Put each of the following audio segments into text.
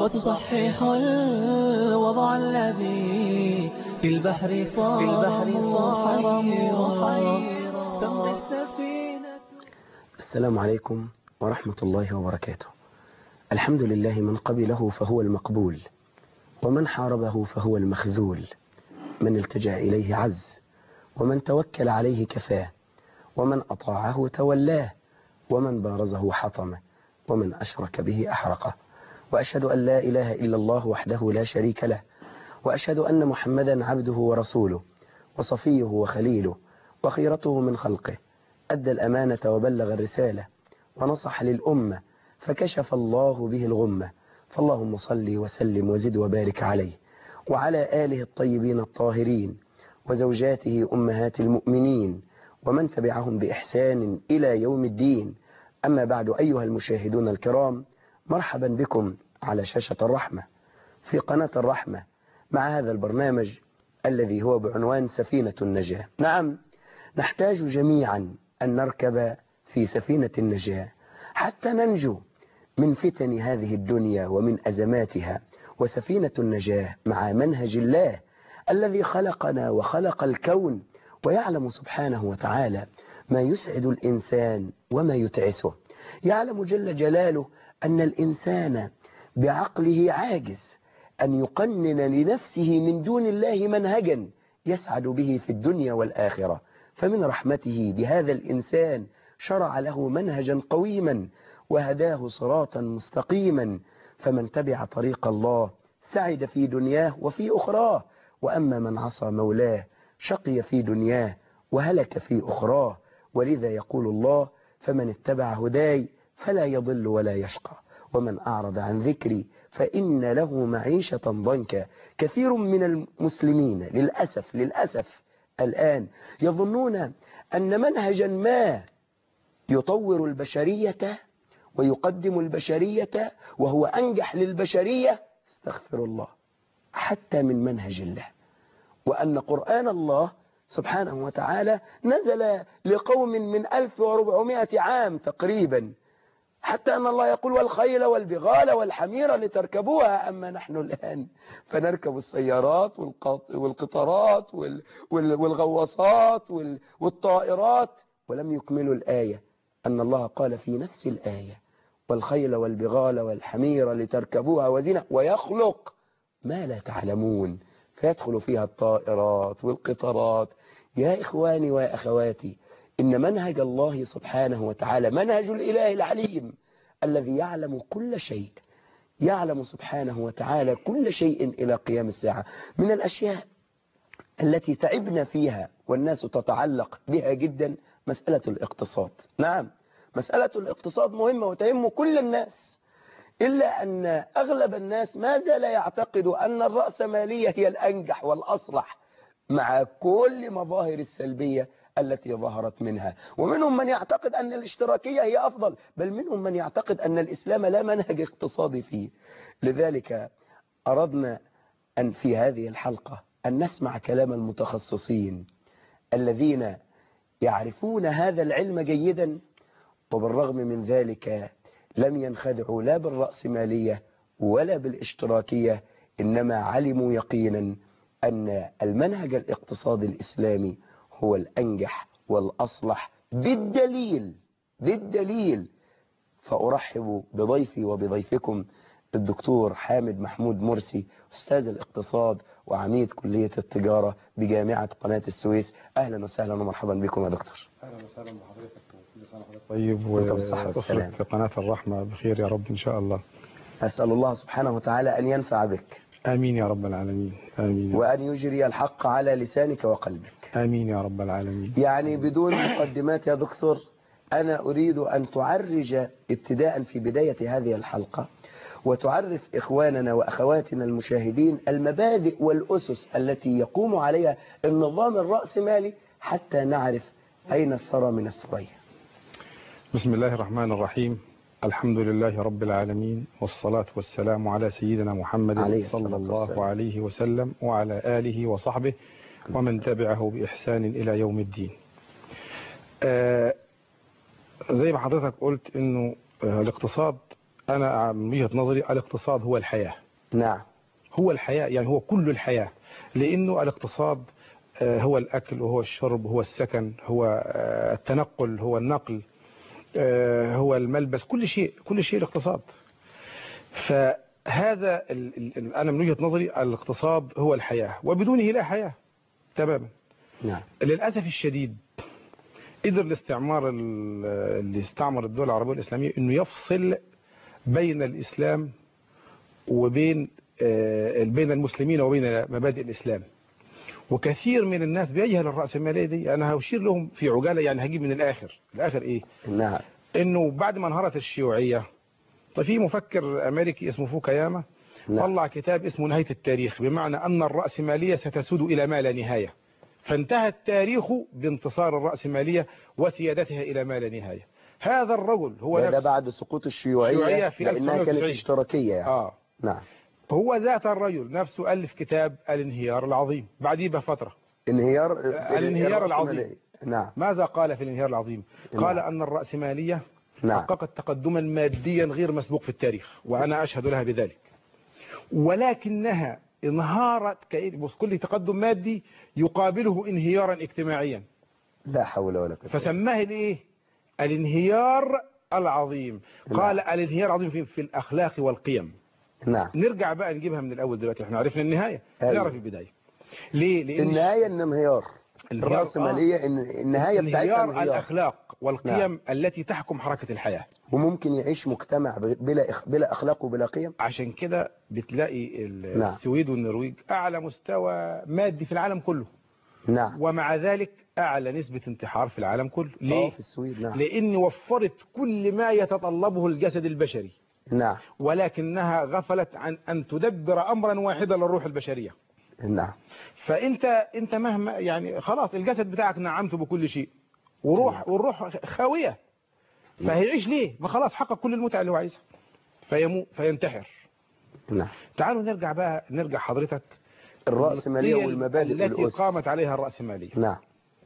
وتصحح الوضع الذي في البحر صار محيرا تمضي السفينة السلام عليكم ورحمة الله وبركاته الحمد لله من قبله فهو المقبول ومن حاربه فهو المخذول من التجأ إليه عز ومن توكل عليه كفاه ومن أطاعه تولاه ومن بارزه حطمه ومن أشرك به أحرقه وأشهد أن لا إله إلا الله وحده لا شريك له وأشهد أن محمدا عبده ورسوله وصفيه وخليله وخيرته من خلقه أدى الأمانة وبلغ الرسالة ونصح للأمة فكشف الله به الغمة فاللهم صل وسلم وزد وبارك عليه وعلى آله الطيبين الطاهرين وزوجاته أمهات المؤمنين ومن تبعهم بإحسان إلى يوم الدين أما بعد أيها المشاهدون الكرام مرحبا بكم على شاشة الرحمة في قناة الرحمة مع هذا البرنامج الذي هو بعنوان سفينة النجاة نعم نحتاج جميعا أن نركب في سفينة النجاة حتى ننجو من فتن هذه الدنيا ومن أزماتها وسفينة النجاة مع منهج الله الذي خلقنا وخلق الكون ويعلم سبحانه وتعالى ما يسعد الإنسان وما يتعسه يعلم جل جلاله أن الإنسان بعقله عاجز أن يقنن لنفسه من دون الله منهجا يسعد به في الدنيا والآخرة فمن رحمته بهذا الإنسان شرع له منهجا قويما وهداه صراطا مستقيما فمن تبع طريق الله سعد في دنياه وفي أخراه وأما من عصى مولاه شقي في دنياه وهلك في أخراه ولذا يقول الله فمن اتبع هداي فلا يضل ولا يشقى ومن أعرض عن ذكري فإن له معيشة ضنكا كثير من المسلمين للأسف للأسف الآن يظنون أن منهجا ما يطور البشرية ويقدم البشرية وهو أنجح للبشرية استغفر الله حتى من منهج الله وأن قرآن الله سبحانه وتعالى نزل لقوم من 1400 عام تقريبا حتى أن الله يقول والخيل والبغال والحمير لتركبوها أما نحن الآن فنركب السيارات والقطارات والغواصات والطائرات ولم يكملوا الآية أن الله قال في نفس الآية والخيل والبغال والحمير لتركبوها وزينة ويخلق ما لا تعلمون فيدخل فيها الطائرات والقطارات يا إخواني ويا أخواتي إن منهج الله سبحانه وتعالى منهج الإله العليم الذي يعلم كل شيء يعلم سبحانه وتعالى كل شيء إلى قيام الساعة من الأشياء التي تعبنا فيها والناس تتعلق بها جدا مسألة الاقتصاد نعم مسألة الاقتصاد مهمة وتهم كل الناس إلا أن أغلب الناس ما زال يعتقد أن الرأسمالية هي الأنجح والأصلح مع كل مظاهر السلبية التي ظهرت منها ومنهم من يعتقد أن الاشتراكية هي أفضل بل منهم من يعتقد أن الإسلام لا منهج اقتصادي فيه لذلك أردنا أن في هذه الحلقة أن نسمع كلام المتخصصين الذين يعرفون هذا العلم جيدا وبالرغم من ذلك لم ينخدعوا لا بالرأسمالية ولا بالاشتراكية إنما علموا يقينا أن المنهج الاقتصادي الإسلامي هو الأنجح والأصلح بالدليل بالدليل فأرحب بضيفي وبضيفكم الدكتور حامد محمود مرسي أستاذ الاقتصاد وعميد كلية التجارة بجامعة قناة السويس أهلا وسهلا ومرحبا بكم يا دكتور اهلا وسهلا بحضرتك وكل سنه وحضرتك طيب وأنت بالصحة والسلامة. وتصلك قناه الرحمه بخير يا رب ان شاء الله أسأل الله سبحانه وتعالى أن ينفع بك امين يا رب العالمين امين وأن يجري الحق على لسانك وقلبك امين يا رب العالمين يعني بدون مقدمات يا دكتور أنا أريد أن تعرج ابتداء في بداية هذه الحلقة وتعرف إخواننا وأخواتنا المشاهدين المبادئ والأسس التي يقوم عليها النظام الرأسمالي حتى نعرف أين الثرى من الثريا بسم الله الرحمن الرحيم الحمد لله رب العالمين والصلاة والسلام على سيدنا محمد عليه صلى الصلاة الله والسلام. عليه وسلم وعلى آله وصحبه ومن تبعه بإحسان إلى يوم الدين آه، زي ما حضرتك قلت انه آه، الاقتصاد أنا من وجهة نظري الاقتصاد هو الحياة نعم هو الحياة يعني هو كل الحياة لأنه الاقتصاد آه، هو الأكل وهو الشرب هو السكن هو آه، التنقل هو النقل آه، هو الملبس كل شيء كل شيء الاقتصاد فهذا ال- ال- ال- أنا من وجهة نظري الاقتصاد هو الحياة وبدونه لا حياة تماما نعم للأسف الشديد قدر الاستعمار ال- اللي استعمر الدول العربية والإسلامية أنه يفصل بين الإسلام وبين آه، بين المسلمين وبين مبادئ الإسلام وكثير من الناس بيجهل الرأسمالية دي أنا هشير لهم في عجالة يعني هجيب من الآخر الآخر إيه نعم إنه بعد ما انهارت الشيوعية ففي مفكر أمريكي اسمه فوكاياما نعم. طلع كتاب اسمه نهاية التاريخ بمعنى أن الرأسمالية ستسود إلى ما لا نهاية فانتهى التاريخ بانتصار الرأسمالية وسيادتها إلى ما لا نهاية هذا الرجل هو ده, ده نفس بعد سقوط الشيوعية الشيوعية في لأنها كانت 1990. اشتراكية يعني آه نعم هو ذات الرجل نفسه ألف كتاب الانهيار العظيم بعديه بفترة انهيار الانهيار العظيم. الرأسمالية. نعم ماذا قال في الانهيار العظيم قال نعم. أن الرأسمالية نعم حققت تقدما ماديا غير مسبوق في التاريخ وأنا أشهد لها بذلك ولكنها انهارت كأن- بص كل تقدم مادي يقابله انهيارا اجتماعيا لا حول ولا قوة فسماه الايه الانهيار العظيم قال الانهيار العظيم في, في الأخلاق والقيم نعم نرجع بقى نجيبها من الأول دلوقتي احنا عرفنا النهاية أيوة. نعرف البداية ليه لأن النهاية الانهيار الانهيار- الرأسمالية إن- النهاية بتاعتها انهيار انهيار الأخلاق والقيم التي تحكم حركة الحياة وممكن يعيش مجتمع ب- بلا إخ- بلا أخلاق وبلا قيم عشان كده بتلاقي ال- نعم. السويد والنرويج أعلى مستوى مادي في العالم كله نعم ومع ذلك أعلى نسبة انتحار في العالم كله آه، ليه؟ في السويد نعم لأن وفرت كل ما يتطلبه الجسد البشري نعم ولكنها غفلت عن أن تدبر أمرا واحدا للروح البشرية نعم فأنت أنت مهما يعني خلاص الجسد بتاعك نعمته بكل شيء وروح والروح خاوية فهيعيش ليه؟ ما خلاص حقق كل المتعة اللي هو عايزها فيموت فينتحر نعم تعالوا نرجع بقى نرجع حضرتك الرأسمالية للقيم والمبادئ التي والأسس قامت عليها الرأسمالية نعم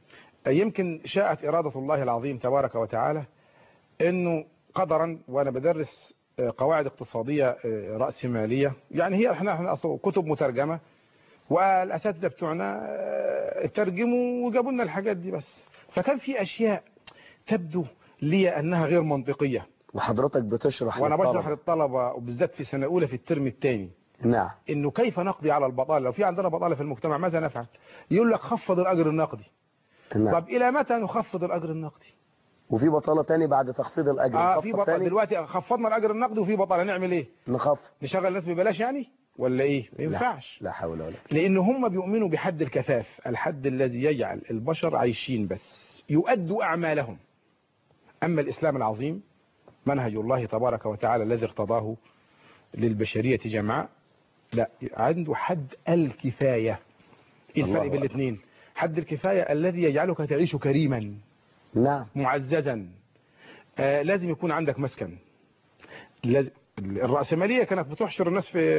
يمكن شاءت إرادة الله العظيم تبارك وتعالى أنه قدرا وأنا بدرس آه، قواعد اقتصادية آه، رأسمالية يعني هي احنا احنا أصلا كتب مترجمة والأساتذة بتوعنا آه، ترجموا وجابوا لنا الحاجات دي بس فكان في أشياء تبدو لي أنها غير منطقية وحضرتك بتشرح وأنا للطلبة. بشرح للطلبة وبالذات في سنة أولى في الترم الثاني نعم انه كيف نقضي على البطاله لو في عندنا بطاله في المجتمع ماذا نفعل يقول لك خفض الاجر النقدي نعم طب الى متى نخفض الاجر النقدي وفي بطالة تاني بعد تخفيض الأجر اه نخفض في بطاله تاني دلوقتي خفضنا الاجر النقدي وفي بطاله نعمل ايه نخفض نشغل الناس ببلاش يعني ولا ايه ما ينفعش لا حول ولا قوة لان هم بيؤمنوا بحد الكفاف الحد الذي يجعل البشر عايشين بس يؤدوا اعمالهم اما الاسلام العظيم منهج الله تبارك وتعالى الذي ارتضاه للبشريه جمعاء لا عنده حد الكفايه ايه الله الفرق بين أكبر. الاثنين حد الكفايه الذي يجعلك تعيش كريما نعم معززا آه لازم يكون عندك مسكن لازم الرأسمالية كانت بتحشر الناس في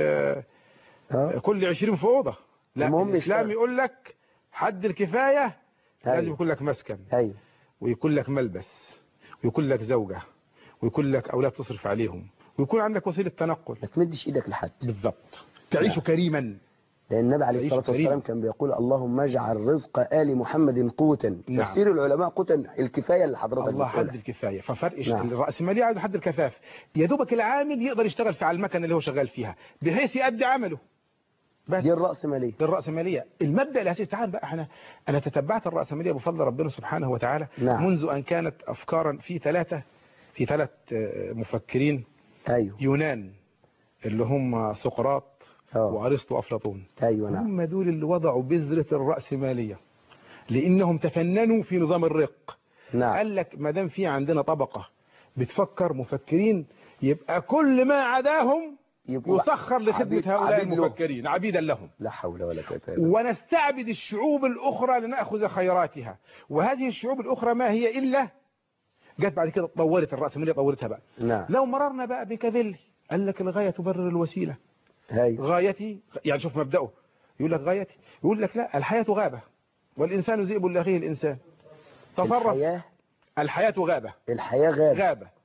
ها؟ كل 20 في أوضة لا المهم الإسلام يشتغل. يقول لك حد الكفاية لازم أيوة. يكون لك مسكن أيوة ويكون لك ملبس ويكون لك زوجة ويكون لك أولاد تصرف عليهم ويكون عندك وسيلة تنقل ما تمدش إيدك لحد بالضبط تعيش نعم. كريما لأن النبي عليه تعيش الصلاة كريم. والسلام كان بيقول اللهم اجعل رزق آل محمد قوتا نعم. تفسير العلماء قوتا الكفاية اللي حضرتك الله حد بتقولها الكفاية ففرق نعم. الرأسمالية عايز حد الكفاف يا دوبك العامل يقدر يشتغل في على المكنة اللي هو شغال فيها بحيث يؤدي عمله بس دي الرأسمالية دي الرأسمالية المبدأ الأساسي تعال بقى احنا أنا تتبعت الرأسمالية بفضل ربنا سبحانه وتعالى نعم. منذ أن كانت أفكارا في ثلاثة في ثلاث آه، مفكرين أيوة يونان اللي هم سقراط أه وأرسطو وأفلاطون أيوة نعم هم دول اللي وضعوا بذرة الرأسمالية لأنهم تفننوا في نظام الرق نعم قال لك ما دام في عندنا طبقة بتفكر مفكرين يبقى كل ما عداهم يبقوا يسخر لخدمة عبيد- هؤلاء عبيد له. المفكرين عبيدا لهم لا حول ولا قوة إلا بالله ونستعبد الشعوب الأخرى لنأخذ خيراتها وهذه الشعوب الأخرى ما هي إلا جت بعد كده طورت الرأسمالية طورتها بقى نعم لو مررنا بقى بكافيلي قال لك الغاية تبرر الوسيلة أيوة غايتي يعني شوف مبدأه يقول لك غايتي يقول لك لا الحياة غابة والإنسان ذئب لأخيه الإنسان تصرف الحياة الحياة غابة الحياة غابة غابة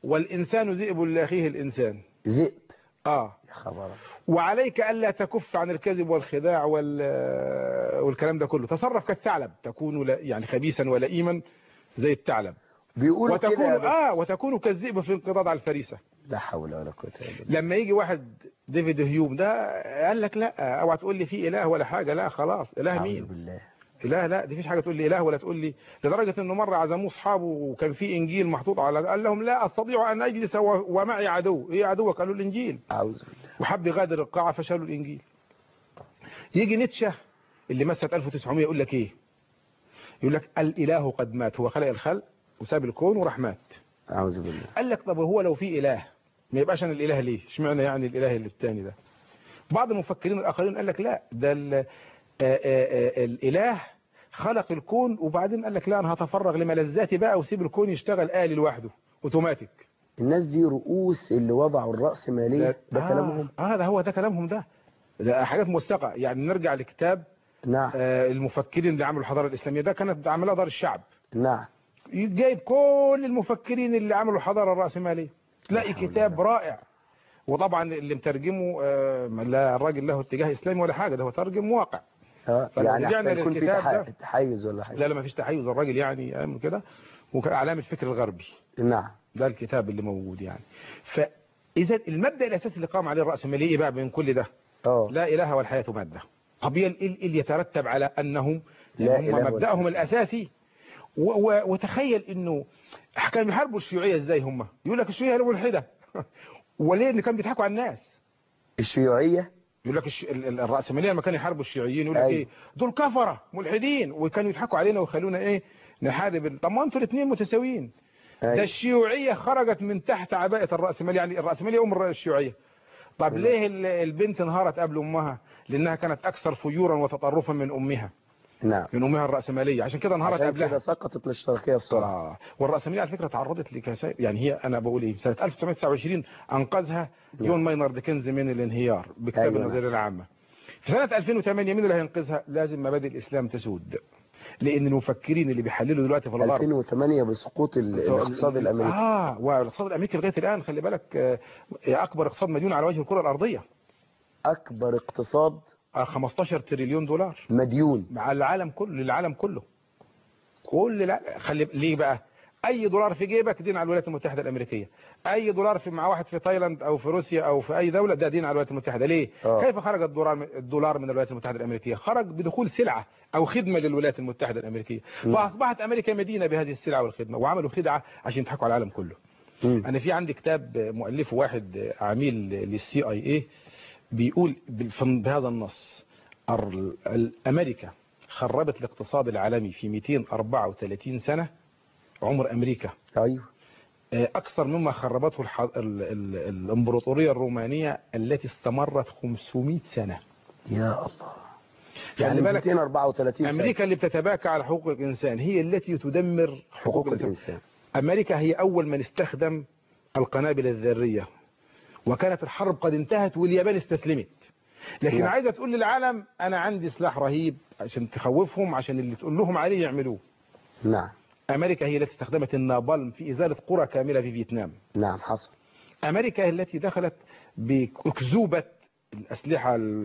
والإنسان ذئب لأخيه الإنسان ذئب آه يا خبر وعليك ألا تكف عن الكذب والخداع وال... والكلام ده كله تصرف كالثعلب تكون لا- يعني خبيثا ولئيما زي الثعلب بيقولوا كده وتكون يا بس- آه وتكون كالذئب في الانقضاض على الفريسة لا حول ولا قوة الا بالله لما يجي واحد ديفيد هيوم ده قال لك لا اوعى تقول لي في اله ولا حاجه لا خلاص اله اعوذ مين بالله لا لا دي فيش حاجه تقول لي اله ولا تقول لي لدرجه انه مره عزموه اصحابه وكان في انجيل محطوط على قال لهم لا استطيع ان اجلس و- ومعي عدو ايه عدوك قالوا الانجيل اعوذ بالله وحب يغادر القاعه فشالوا الانجيل يجي نيتشه اللي مست 1900 يقول لك ايه يقول لك الاله قد مات هو خلق الخلق وساب الكون وراح مات اعوذ بالله قال لك طب هو لو في اله ما يبقاش انا الاله ليه اشمعنى يعني الاله اللي الثاني ده بعض المفكرين الاخرين قال لك لا ده ال- آه، آه، آه، الاله خلق الكون وبعدين قال لك لا انا هتفرغ لملذاتي بقى وسيب الكون يشتغل آلي لوحده اوتوماتيك الناس دي رؤوس اللي وضعوا الرأسمالية ده آه كلامهم اه ده هو ده كلامهم ده ده حاجات موثقه يعني نرجع لكتاب نعم آه المفكرين اللي عملوا الحضاره الاسلاميه ده كانت عاملاه دار الشعب نعم جايب كل المفكرين اللي عملوا الحضاره الراسماليه تلاقي لا حول كتاب ولا رائع وطبعا اللي مترجمه آه، لا الراجل له اتجاه اسلامي ولا حاجه ده هو ترجم واقع اه فلو يعني رجعنا احسن يكون في للكتاب تح- ده- تحيز ولا حاجة لا لا ما فيش تحيز الراجل يعني يعمل كده وعلامه الفكر الغربي نعم ده الكتاب اللي موجود يعني فاذا المبدا الاساسي اللي قام عليه الراسماليه ايه بقى من كل ده اه لا اله والحياه ماده طب ايه ال- ايه اللي يترتب على انهم لا يعني هم إله ولا مبداهم حياة. الاساسي و و وتخيل انه كانوا بيحاربوا الشيوعيه ازاي هم يقول لك الشيوعيه هي ملحده وليه ان كانوا بيضحكوا على الناس الشيوعية يقول لك الش... ال- ال- الراسماليه لما كانوا يحاربوا الشيوعيين يقول لك أيوة. ايه دول كفره ملحدين وكانوا يضحكوا علينا ويخلونا ايه نحارب ال- طب ما انتوا الاثنين متساويين ده أيوة. الشيوعيه خرجت من تحت عباءه الراسماليه يعني الراسماليه ام الشيوعيه طب نعم. ليه ال- البنت انهارت قبل امها لانها كانت اكثر فجورا وتطرفا من امها نعم من امها الراسماليه عشان كده انهارت عشان كده قبلها سقطت الاشتراكية بسرعة آه. والراسماليه على فكره تعرضت لكسائر يعني هي انا بقول ايه سنه 1929 انقذها جون ماينارد كينز من الانهيار بكتاب أيوة. أيوة. النظريه العامه في سنه 2008 مين اللي هينقذها لازم مبادئ الاسلام تسود لان المفكرين اللي بيحللوا دلوقتي في الغرب 2008 بسقوط ال- الاقتصاد الامريكي اه والاقتصاد الامريكي لغايه الان خلي بالك آه، اكبر اقتصاد مديون على وجه الكره الارضيه اكبر اقتصاد آه 15 تريليون دولار مديون مع العالم كله للعالم كله كل لا خلي ليه بقى اي دولار في جيبك دين على الولايات المتحده الامريكيه اي دولار في مع واحد في تايلاند او في روسيا او في اي دوله ده دين على الولايات المتحده ليه آه. كيف خرج الدولار من الدولار من الولايات المتحده الامريكيه خرج بدخول سلعه او خدمه للولايات المتحده الامريكيه مم. فاصبحت امريكا مدينه بهذه السلعه والخدمه وعملوا خدعه عشان يضحكوا على العالم كله مم. انا في عندي كتاب مؤلفه واحد عميل للسي اي اي بيقول بال- بهذا النص ال- ال- امريكا خربت الاقتصاد العالمي في 234 سنه عمر امريكا ايوه آه، اكثر مما خربته الح... ال... ال... الامبراطوريه الرومانيه التي استمرت 500 سنه يا الله يعني يعني بالك 234 سنة. امريكا اللي بتتباكى على حقوق الانسان هي التي تدمر حقوق الانسان أمريكا هي أول من استخدم القنابل الذرية وكانت الحرب قد انتهت واليابان استسلمت لكن نعم. عايزة تقول للعالم أنا عندي سلاح رهيب عشان تخوفهم عشان اللي تقول لهم عليه يعملوه نعم أمريكا هي التي استخدمت النابالم في إزالة قرى كاملة في فيتنام نعم حصل أمريكا هي التي دخلت بأكذوبة الأسلحة ال-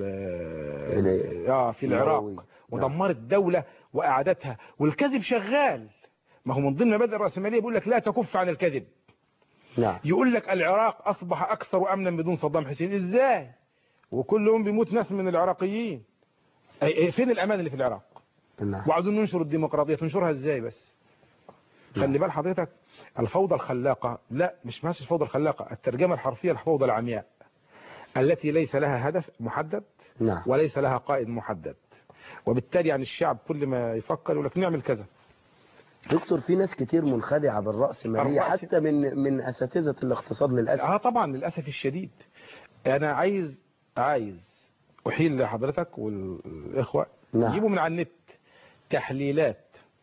ال- آه في العراق النووية. ودمرت دولة وأعادتها والكذب شغال ما هو من ضمن مبادئ الرأسمالية بيقول لك لا تكف عن الكذب نعم يقول لك العراق أصبح أكثر أمنا بدون صدام حسين إزاي وكل يوم بيموت ناس من العراقيين أي أي فين الأمان اللي في العراق نعم وعاوزين ننشر الديمقراطية تنشرها إزاي بس خلي بال حضرتك الفوضى الخلاقة لا مش ماشي الفوضى الخلاقة الترجمة الحرفية الفوضى العمياء التي ليس لها هدف محدد نعم وليس لها قائد محدد وبالتالي يعني الشعب كل ما يفكر يقول لك نعمل كذا دكتور في ناس كتير منخدعة بالرأسمالية الرأس- حتى من من أساتذة الاقتصاد للأسف اه طبعا للاسف الشديد انا عايز عايز احيل لحضرتك والاخوه نعم. يجيبوا من على النت تحليلات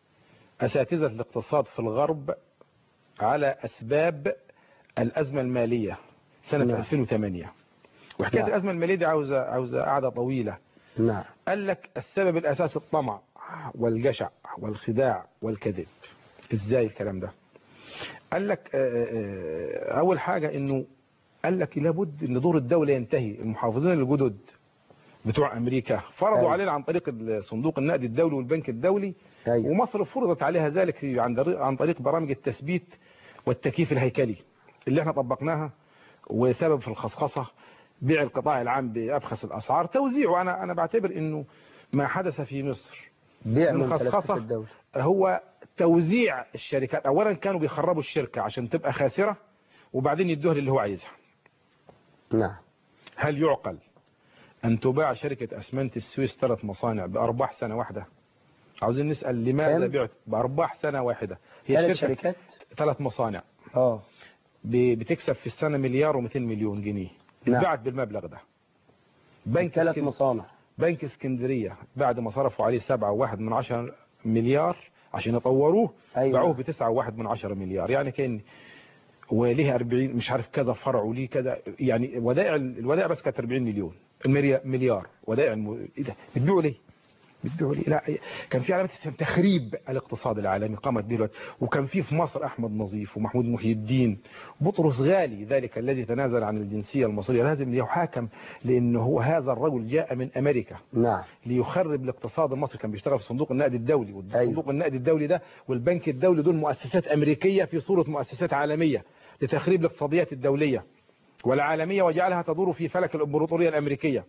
اساتذه الاقتصاد في الغرب على اسباب الازمه الماليه سنه نعم. 2008 وحكايه نعم. الازمه الماليه دي عاوزه عاوزه قعده طويله نعم قال لك السبب الاساسي الطمع والجشع والخداع والكذب ازاي الكلام ده قال لك آه، آه، اول حاجه انه قال لك لابد ان دور الدوله ينتهي المحافظين الجدد بتوع امريكا فرضوا أيوة. علينا عن طريق صندوق النقد الدولي والبنك الدولي أيوة. ومصر فرضت عليها ذلك في عن طريق عن طريق برامج التثبيت والتكييف الهيكلي اللي احنا طبقناها وسبب في الخصخصه بيع القطاع العام بابخس الاسعار توزيعه انا انا بعتبر انه ما حدث في مصر بيع من من خصخصة. خلفة الدولة هو توزيع الشركات اولا كانوا بيخربوا الشركه عشان تبقى خاسره وبعدين يدوها للي هو عايزها نعم هل يعقل أن تباع شركة أسمنت السويس ثلاث مصانع بأرباح سنة واحدة عاوزين نسأل لماذا كم؟ بعت بأرباح سنة واحدة هي ثلاث الشركة شركات ثلاث مصانع اه ب- بتكسب في السنة مليار و200 مليون جنيه نعم. اتباعت بالمبلغ ده بنك ثلاث اسكن... مصانع بنك اسكندرية بعد ما صرفوا عليه سبعة وواحد من عشرة مليار عشان يطوروه أيوة. باعوه بتسعة وواحد من عشرة مليار يعني كان وليه 40 مش عارف كذا فرع وليه كذا يعني ودائع الودائع بس كانت 40 مليون المليار مليار ودائع الم... ايه ده بتبيعوا ليه؟ بتبيعوا ليه؟ لا كان في علامات اسمها تخريب الاقتصاد العالمي قامت به الوقت وكان في في مصر احمد نظيف ومحمود محي الدين بطرس غالي ذلك الذي تنازل عن الجنسيه المصريه لازم يحاكم لانه هو هذا الرجل جاء من امريكا نعم ليخرب الاقتصاد المصري كان بيشتغل في صندوق النقد الدولي أيوة. وصندوق النقد الدولي ده والبنك الدولي دول مؤسسات أمريكية في صورة مؤسسات عالمية لتخريب الاقتصاديات الدولية والعالمية وجعلها تدور في فلك الإمبراطورية الأمريكية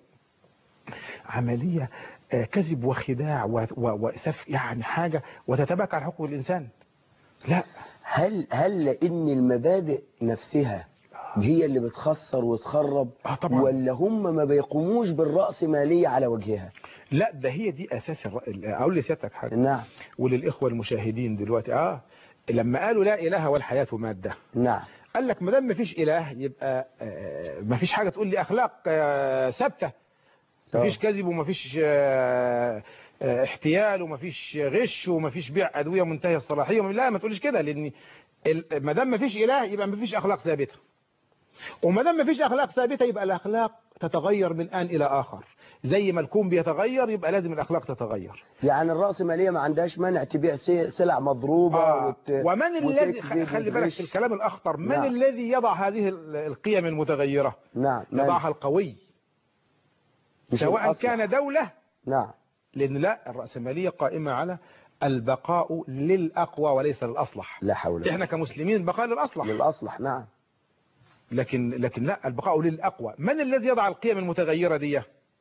عملية آه، كذب وخداع و- و- وسف يعني حاجة وتتباكى على حقوق الإنسان لا هل هل لان المبادئ نفسها هي اللي بتخسر وتخرب آه طبعا. ولا هم ما بيقوموش بالرأسمالية على وجهها لا ده هي دي أساس الر... أقول لسيادتك حاجة نعم وللإخوة المشاهدين دلوقتي آه لما قالوا لا إله والحياة مادة نعم قال لك ما دام مفيش اله يبقى آه، مفيش حاجه تقول لي اخلاق آه، ثابته مفيش كذب ومفيش آه، آه، احتيال ومفيش غش ومفيش بيع ادويه منتهيه الصلاحيه لا ما تقوليش كده لان ال- ما دام مفيش اله يبقى مفيش اخلاق ثابته وما دام مفيش اخلاق ثابته يبقى الاخلاق تتغير من ان الى اخر زي ما الكون بيتغير يبقى لازم الاخلاق تتغير يعني الرأسمالية ما عندهاش مانع تبيع سي- سلع مضروبة آه. وت... ومن الذي وتكذب خلي بالك وتغش. في الكلام الاخطر من نعم. الذي يضع هذه ال- القيم المتغيره نعم من- يضعها القوي مش سواء الأصلح. كان دولة نعم لأن لا الرأسمالية قائمة على البقاء للأقوى وليس للأصلح لا حول ولا احنا كمسلمين البقاء للأصلح للأصلح نعم لكن لكن لا البقاء للأقوى من الذي يضع القيم المتغيرة دي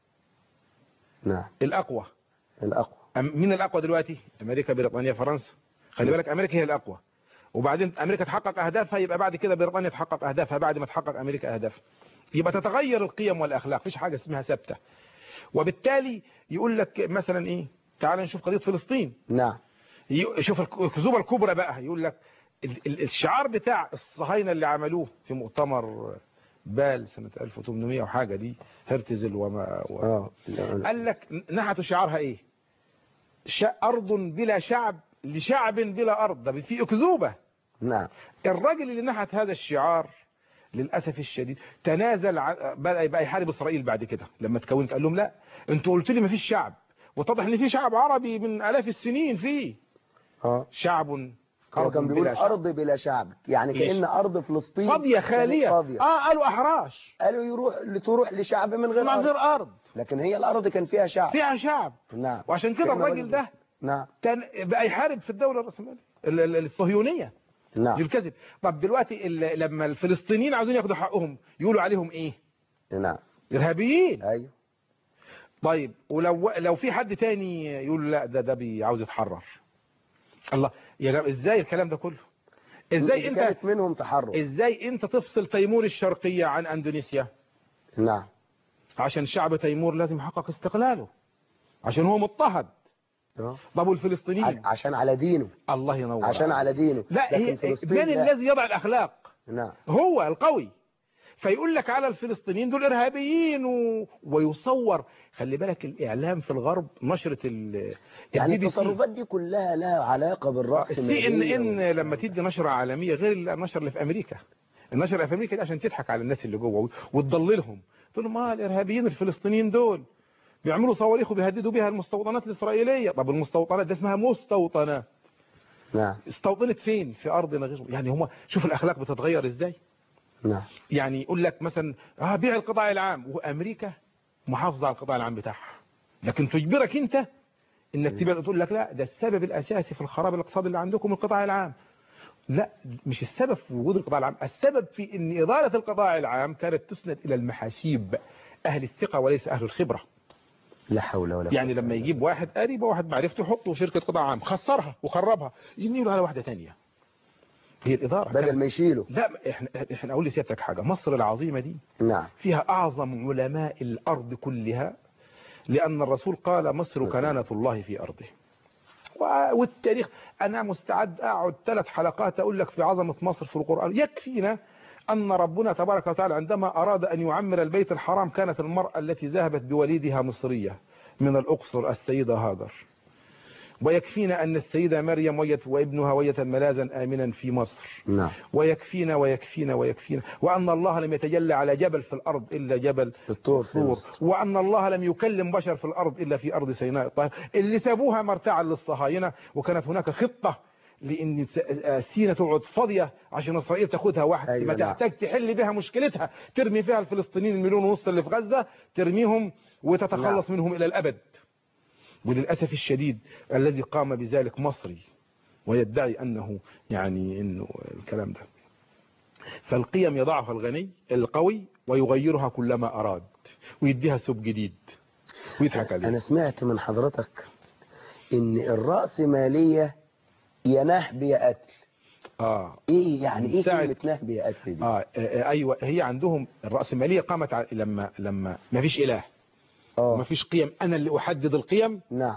نعم الأقوى الأقوى أم- مين الأقوى دلوقتي أمريكا بريطانيا فرنسا خلي بالك أمريكا هي الأقوى وبعدين أمريكا تحقق أهدافها يبقى بعد كده بريطانيا تحقق أهدافها بعد ما تحقق أمريكا أهدافها يبقى تتغير القيم والأخلاق مفيش حاجة اسمها ثابتة وبالتالي يقول لك مثلا إيه تعال نشوف قضية فلسطين نعم ي- شوف الك- الكذوبة الكبرى بقى يقول لك ال- ال- الشعار بتاع الصهاينة اللي عملوه في مؤتمر بال سنة 1800 وحاجة دي هرتزل وما و... اه قال لك نحتوا شعارها ايه شا أرض بلا شعب لشعب بلا أرض ده في أكذوبة نعم الراجل اللي نحت هذا الشعار للأسف الشديد تنازل ع- بدأ يبقى يحارب إسرائيل بعد كده لما تكونت قال لهم لا انتوا قلت لي ما فيش شعب واتضح ان في شعب عربي من آلاف السنين فيه اه شعب هو أرض كان بيقول بلا شعب. أرض بلا شعب يعني إيش؟ كأن أرض فلسطين فاضية خالية كانت فاضية اه قالوا أحراش قالوا يروح لتروح لشعب من غير من أرض غير أرض لكن هي الأرض كان فيها شعب فيها شعب نعم وعشان كده كأن الراجل ده نعم كان بقى يحارب في الدولة الرأسمالية ال- ال- الصهيونية دي نعم الكذب طب دلوقتي ال- لما الفلسطينيين عاوزين ياخدوا حقهم يقولوا عليهم ايه نعم ارهابيين أيوه طيب ولو لو في حد تاني يقول لا ده ده بي- عاوز يتحرر الله يا جماعه ازاي الكلام ده كله ازاي دي انت كانت منهم تحرر ازاي انت تفصل تيمور الشرقية عن اندونيسيا نعم عشان شعب تيمور لازم يحقق استقلاله عشان هو مضطهد آه. طب والفلسطينيين ع- عشان على دينه الله ينور عشان عليك. على دينه لا لكن هي فلسطين من لا. الذي يضع الاخلاق نعم هو القوي فيقول لك على الفلسطينيين دول ارهابيين و... ويصور خلي بالك الاعلام في الغرب نشره ال يعني البي بي سي. التصرفات دي كلها لها علاقة بالرأس السي ان ان لما تدي نشره عالميه غير النشر اللي في امريكا النشر اللي في امريكا دي عشان تضحك على الناس اللي جوه وتضللهم تقول لهم اه الارهابيين الفلسطينيين دول بيعملوا صواريخ وبيهددوا بيها المستوطنات الاسرائيليه طب المستوطنات ده اسمها مستوطنات نعم استوطنت فين في ارضنا غير يعني هم شوف الاخلاق بتتغير ازاي نعم يعني يقول لك مثلا اه بيع القطاع العام وامريكا محافظه على القطاع العام بتاعها لكن تجبرك انت انك تبقى تقول لك لا ده السبب الاساسي في الخراب الاقتصادي اللي عندكم القطاع العام لا مش السبب في وجود القطاع العام السبب في ان اداره القطاع العام كانت تسند الى المحاسيب اهل الثقه وليس اهل الخبره لا حول ولا قوة يعني لما يجيب واحد قريب واحد معرفته يحطه شركه قطاع عام خسرها وخربها ينيله على واحده ثانيه هي الاداره بدل كانت- ما يشيله لا احنا احنا اقول لسيادتك حاجه مصر العظيمه دي نعم فيها أعظم علماء الأرض كلها لأن الرسول قال مصر كنانة الله في أرضه و- والتاريخ أنا مستعد أقعد ثلاث حلقات أقول لك في عظمة مصر في القرآن يكفينا أن ربنا تبارك وتعالى عندما أراد أن يعمر البيت الحرام كانت المرأة التي ذهبت بوليدها مصرية من الأقصر السيدة هاجر ويكفينا أن السيدة مريم ويت وابنها ويت ملاذا آمنا في مصر نعم ويكفينا ويكفينا ويكفينا وأن الله لم يتجلى على جبل في الأرض إلا جبل الطور في طور مصر. وأن الله لم يكلم بشر في الأرض إلا في أرض سيناء الطاهرة اللي سابوها مرتعا للصهاينة وكانت هناك خطة لأن س- آه سينا تقعد فاضية عشان إسرائيل تاخدها واحد أيوة ما نعم. تحتاج تحل بها مشكلتها ترمي فيها الفلسطينيين المليون ونص اللي في غزة ترميهم وتتخلص منهم إلى الأبد وللأسف الشديد الذي قام بذلك مصري ويدعي أنه يعني أنه الكلام ده فالقيم يضعها الغني القوي ويغيرها كلما أراد ويديها سب جديد ويضحك عليه أنا سمعت من حضرتك إن الرأسمالية يا نهب يا قتل آه. إيه يعني إيه ساعة- كلمة نهب يا قتل دي؟ آه. آه آه، أيوة هي عندهم الرأسمالية قامت ع- لما لما ما فيش إله آه ما فيش قيم أنا اللي أحدد القيم نعم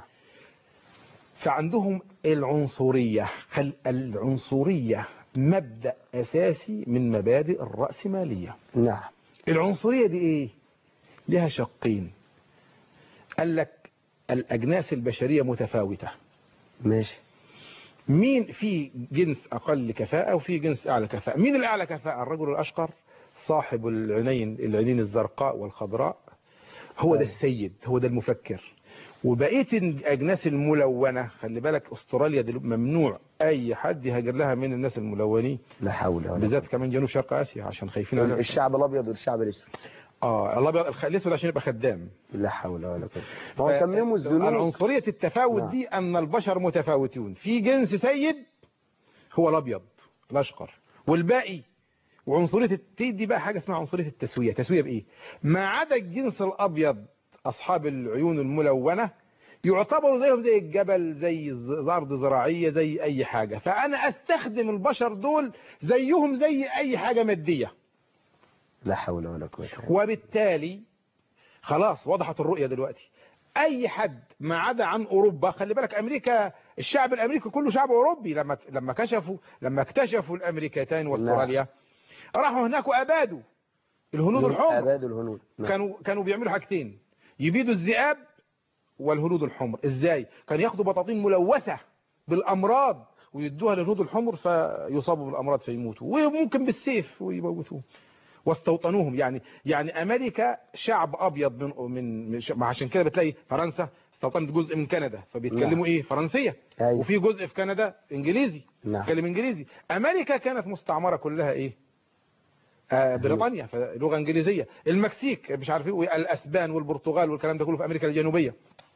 فعندهم العنصرية خل العنصرية مبدأ أساسي من مبادئ الرأسمالية نعم العنصرية دي ايه لها شقين قال لك الأجناس البشرية متفاوتة ماشي مين في جنس أقل كفاءة وفي جنس أعلى كفاءة مين الأعلى كفاءة الرجل الأشقر صاحب العينين العينين الزرقاء والخضراء هو ده أيوة. السيد هو ده المفكر وبقية الأجناس الملونة خلي بالك أستراليا دل- ممنوع أي حد يهاجر لها من الناس الملونين لا حول ولا بالذات كمان جنوب شرق آسيا عشان خايفين قوة على- الشعب الأبيض والشعب الأسود اه الابيض الخ- الاسود عشان يبقى خدام لا حول ولا قوة ما هو سميهم الذنوب العنصرية التفاوت نعم. دي أن البشر متفاوتون في جنس سيد هو الأبيض الأشقر والباقي وعنصرية الت- دي بقى حاجة اسمها عنصرية التسوية تسوية بإيه ما عدا الجنس الأبيض أصحاب العيون الملونة يعتبروا زيهم زي الجبل زي ز- أرض زراعية زي أي حاجة فأنا أستخدم البشر دول زيهم زي أي حاجة مادية لا حول ولا قوة وبالتالي خلاص وضحت الرؤية دلوقتي اي حد ما عدا عن اوروبا خلي بالك امريكا الشعب الامريكي كله شعب اوروبي لما لما كشفوا لما اكتشفوا الامريكتين واستراليا راحوا هناك وابادوا الهنود الحمر أباد الهنود نعم. كانوا كانوا بيعملوا حاجتين يبيدوا الذئاب والهنود الحمر ازاي كان ياخدوا بطاطين ملوثة بالامراض ويدوها للهنود الحمر فيصابوا بالامراض فيموتوا وممكن بالسيف ويموتوهم واستوطنوهم يعني يعني امريكا شعب ابيض من من من- ما عشان كده بتلاقي فرنسا استوطنت جزء من كندا فبيتكلموا نعم. ايه فرنسيه أيوة. وفي جزء في كندا انجليزي نعم. بيتكلم انجليزي امريكا كانت مستعمره كلها ايه آه بريطانيا فلغه انجليزيه المكسيك مش عارف ايه الاسبان والبرتغال والكلام ده كله في امريكا الجنوبيه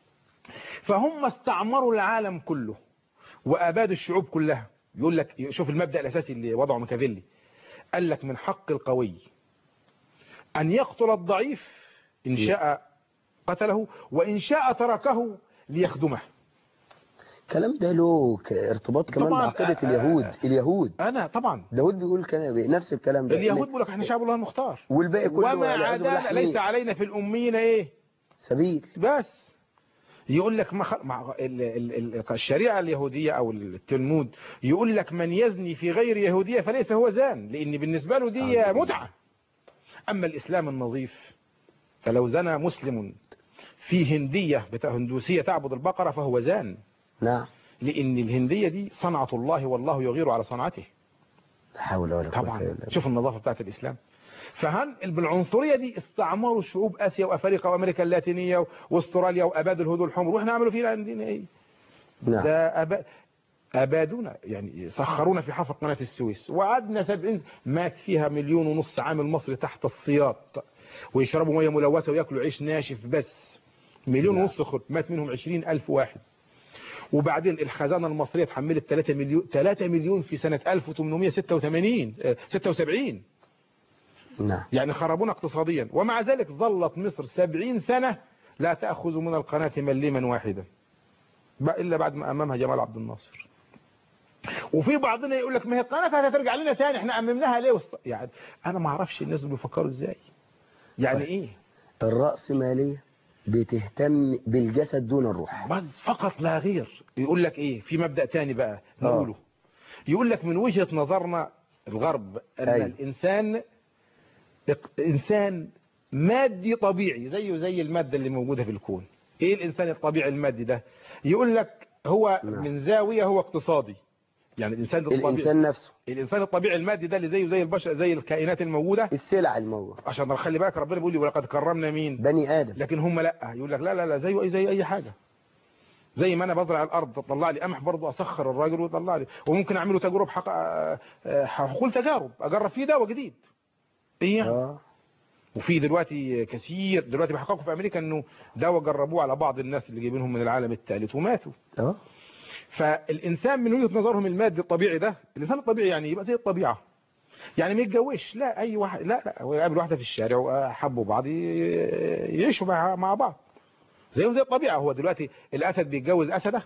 فهم استعمروا العالم كله وابادوا الشعوب كلها يقول لك شوف المبدا الاساسي اللي وضعه ميكافيلي قال لك من حق القوي ان يقتل الضعيف ان شاء قتله وان شاء تركه ليخدمه الكلام ده له ك- ارتباط كمان طبعاً، بعقيدة آه، اليهود آه. اليهود انا طبعا داود بيقول كان نفس الكلام ده اليهود بيقول لك احنا شعب الله المختار والباقي كله وما والعياذ بالله عدا ليس حمير. علينا في الاميين ايه سبيل بس يقول لك ما خ... مع ال... ال... ال... الشريعة اليهودية او التلمود يقول لك من يزني في غير يهودية فليس هو زان لان بالنسبة له دي آه. متعة اما الاسلام النظيف فلو زنى مسلم في هندية بتاع هندوسية تعبد البقرة فهو زان نعم لان الهندية دي صنعة الله والله يغير على صنعته لا حول ولا قوة طبعا إلا بالله. شوف النظافة بتاعت الإسلام فهل بالعنصرية دي استعمروا شعوب آسيا وأفريقيا وأمريكا اللاتينية واستراليا وأباد الهدو الحمر وإحنا عملوا فينا عندنا إيه نعم ده أبا ابادونا يعني سخرونا في حفر قناه السويس وقعدنا 70 مات فيها مليون ونص عامل مصري تحت السياط ويشربوا ميه ملوثه وياكلوا عيش ناشف بس مليون نعم. ونص خد مات منهم 20 الف واحد وبعدين الخزانه المصريه اتحملت 3 مليون 3 مليون في سنه 1886 آه، 76 نعم يعني خربونا اقتصاديا ومع ذلك ظلت مصر 70 سنة لا تأخذ من القناة مليما واحدا ب- إلا بعد ما أمامها جمال عبد الناصر وفي بعضنا يقول لك ما هي القناة هترجع لنا تاني احنا أممناها ليه وسط... يعني أنا ما أعرفش الناس دول بيفكروا إزاي يعني طيب. إيه الرأسمالية بتهتم بالجسد دون الروح بس فقط لا غير يقول لك إيه في مبدأ تاني بقى نقوله يقول لك من وجهة نظرنا الغرب أن أيوة. الإنسان إق- إنسان مادي طبيعي زيه زي المادة اللي موجودة في الكون إيه الإنسان الطبيعي المادي ده يقول لك هو نعم. من زاوية هو اقتصادي يعني الإنسان الطبيعي الإنسان نفسه الإنسان الطبيعي المادي ده اللي زيه زي البشر زي الكائنات الموجودة السلع الموجودة عشان خلي بالك ربنا بيقول لي ولقد كرمنا مين بني آدم لكن هم لا يقول لك لا لا لا زيه أي زي أي حاجة زي ما انا بزرع الارض تطلع لي قمح برضه اسخر الراجل ويطلع لي وممكن اعمله تجارب حق... آه، آه، حقول تجارب اجرب فيه دواء جديد ايه يعني؟ اه وفي دلوقتي كثير دلوقتي بيحققوا في امريكا انه دواء جربوه على بعض الناس اللي جايبينهم من العالم الثالث وماتوا اه فالانسان من وجهه نظرهم المادي الطبيعي ده الانسان الطبيعي يعني يبقى زي الطبيعه يعني ما يتجوزش لا اي واحد لا لا هو يقابل واحده في الشارع وحبوا بعض ي- يعيشوا مع مع بعض زيهم زي الطبيعه هو دلوقتي الاسد بيتجوز اسده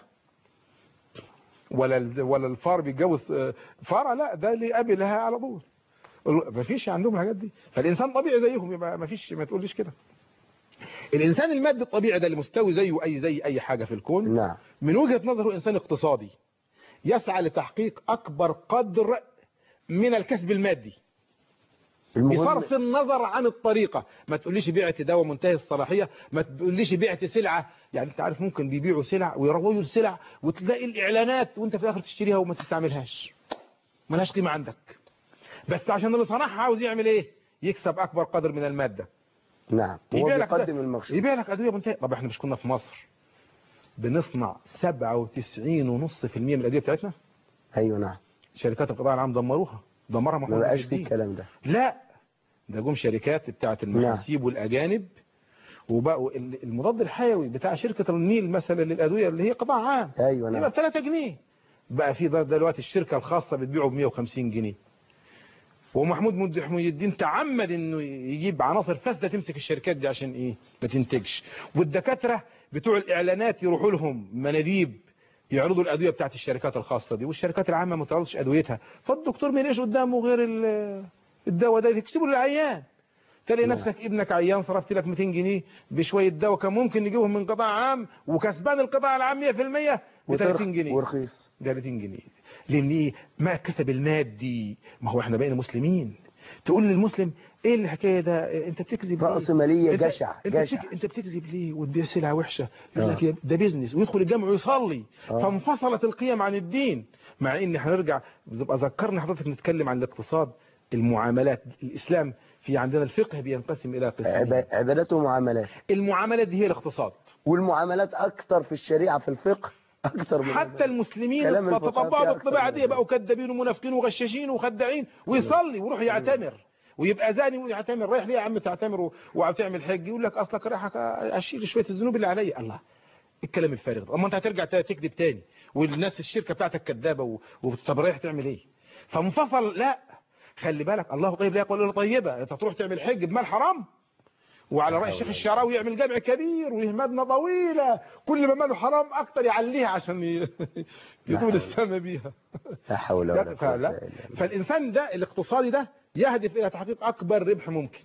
ولا ال- ولا الفار بيتجوز آه، فاره لا ده اللي قابلها على طول ما فيش عندهم الحاجات دي فالانسان طبيعي زيهم يبقى ما فيش ما تقوليش كده الانسان المادي الطبيعي ده اللي مستوي زيه اي زي اي حاجه في الكون نعم من وجهة نظره إنسان اقتصادي يسعى لتحقيق أكبر قدر من الكسب المادي المهم بصرف النظر عن الطريقة ما تقوليش بعت دواء منتهي الصلاحية ما تقوليش بعت سلعة يعني انت عارف ممكن بيبيعوا سلع ويروجوا السلع وتلاقي الإعلانات وانت في الآخر تشتريها وما تستعملهاش ملهاش قيمة عندك بس عشان اللي صنعها عاوز يعمل ايه يكسب أكبر قدر من المادة نعم هو يبيع لك بيقدم ده. المخشوش يبيع لك أدوية منتهية طب احنا مش كنا في مصر بنصنع 97.5% من الأدوية بتاعتنا ايوه نعم شركات القطاع العام دمروها دمرها ما محمد بقاش عز فيه الدين. الكلام ده لا ده جم شركات بتاعت المحاسيب والاجانب وبقوا ال- المضاد الحيوي بتاع شركة النيل مثلا للأدوية اللي هي قطاع عام ايوه يبقى نعم ب 3 جنيه بقى في ده دلوقتي الشركة الخاصة بتبيعه ب 150 جنيه ومحمود مد- محمود الدين تعمد انه يجيب عناصر فاسده تمسك الشركات دي عشان ايه ما تنتجش والدكاتره بتوع الاعلانات يروحوا لهم مناديب يعرضوا الادويه بتاعت الشركات الخاصه دي والشركات العامه ما تعرضش ادويتها فالدكتور ما يلاقيش قدامه غير ال- الدواء ده يكسبه للعيان تلاقي نعم. نفسك ابنك عيان صرفت لك 200 جنيه بشويه دواء كان ممكن يجيبهم من قطاع عام وكسبان القطاع العام 100% ب 30 جنيه ورخيص 30 جنيه لان ايه ما كسب المادي ما هو احنا بقينا مسلمين تقول للمسلم ايه الحكايه ده انت بتكذب ليه؟ رأس مالية انت- جشع انت, جشع بتك... انت بتكذب ليه وتبيع سلعه وحشه يقول آه. لك يا- ده بيزنس ويدخل الجامع ويصلي آه. فانفصلت القيم عن الدين مع ان هنرجع بتبقى ذكرني حضرتك نتكلم عن الاقتصاد المعاملات الاسلام في عندنا الفقه بينقسم الى قسمين عب- عبادات ومعاملات المعاملات دي هي الاقتصاد والمعاملات اكتر في الشريعة في الفقه اكتر من حتى المسلمين كلام الفقهاء تطبعوا فيها بالطباعه أكتر دي من بقوا كذابين ومنافقين وغشاشين وخداعين ويصلي ويروح يعتمر ويبقى زاني ويعتمر رايح ليه يا عم تعتمر و- وتعمل حج يقول لك اصلك رايح اشيل شويه الذنوب اللي عليا الله الكلام الفارغ ده اما انت هترجع تا- تكذب تاني والناس الشركه بتاعتك كذابه و- وطب رايح تعمل ايه فانفصل لا خلي بالك الله طيب لا يقول الا طيبه انت تروح تعمل حج بمال حرام وعلى رأي الشيخ الشعراوي يعمل جامع كبير وله مدنة طويلة كل ما ماله حرام أكتر يعليها عشان ي- يطول السما بيها لا حول ولا قوة فلا إلا بالله. فالإنسان ده الاقتصادي ده يهدف إلى تحقيق أكبر ربح ممكن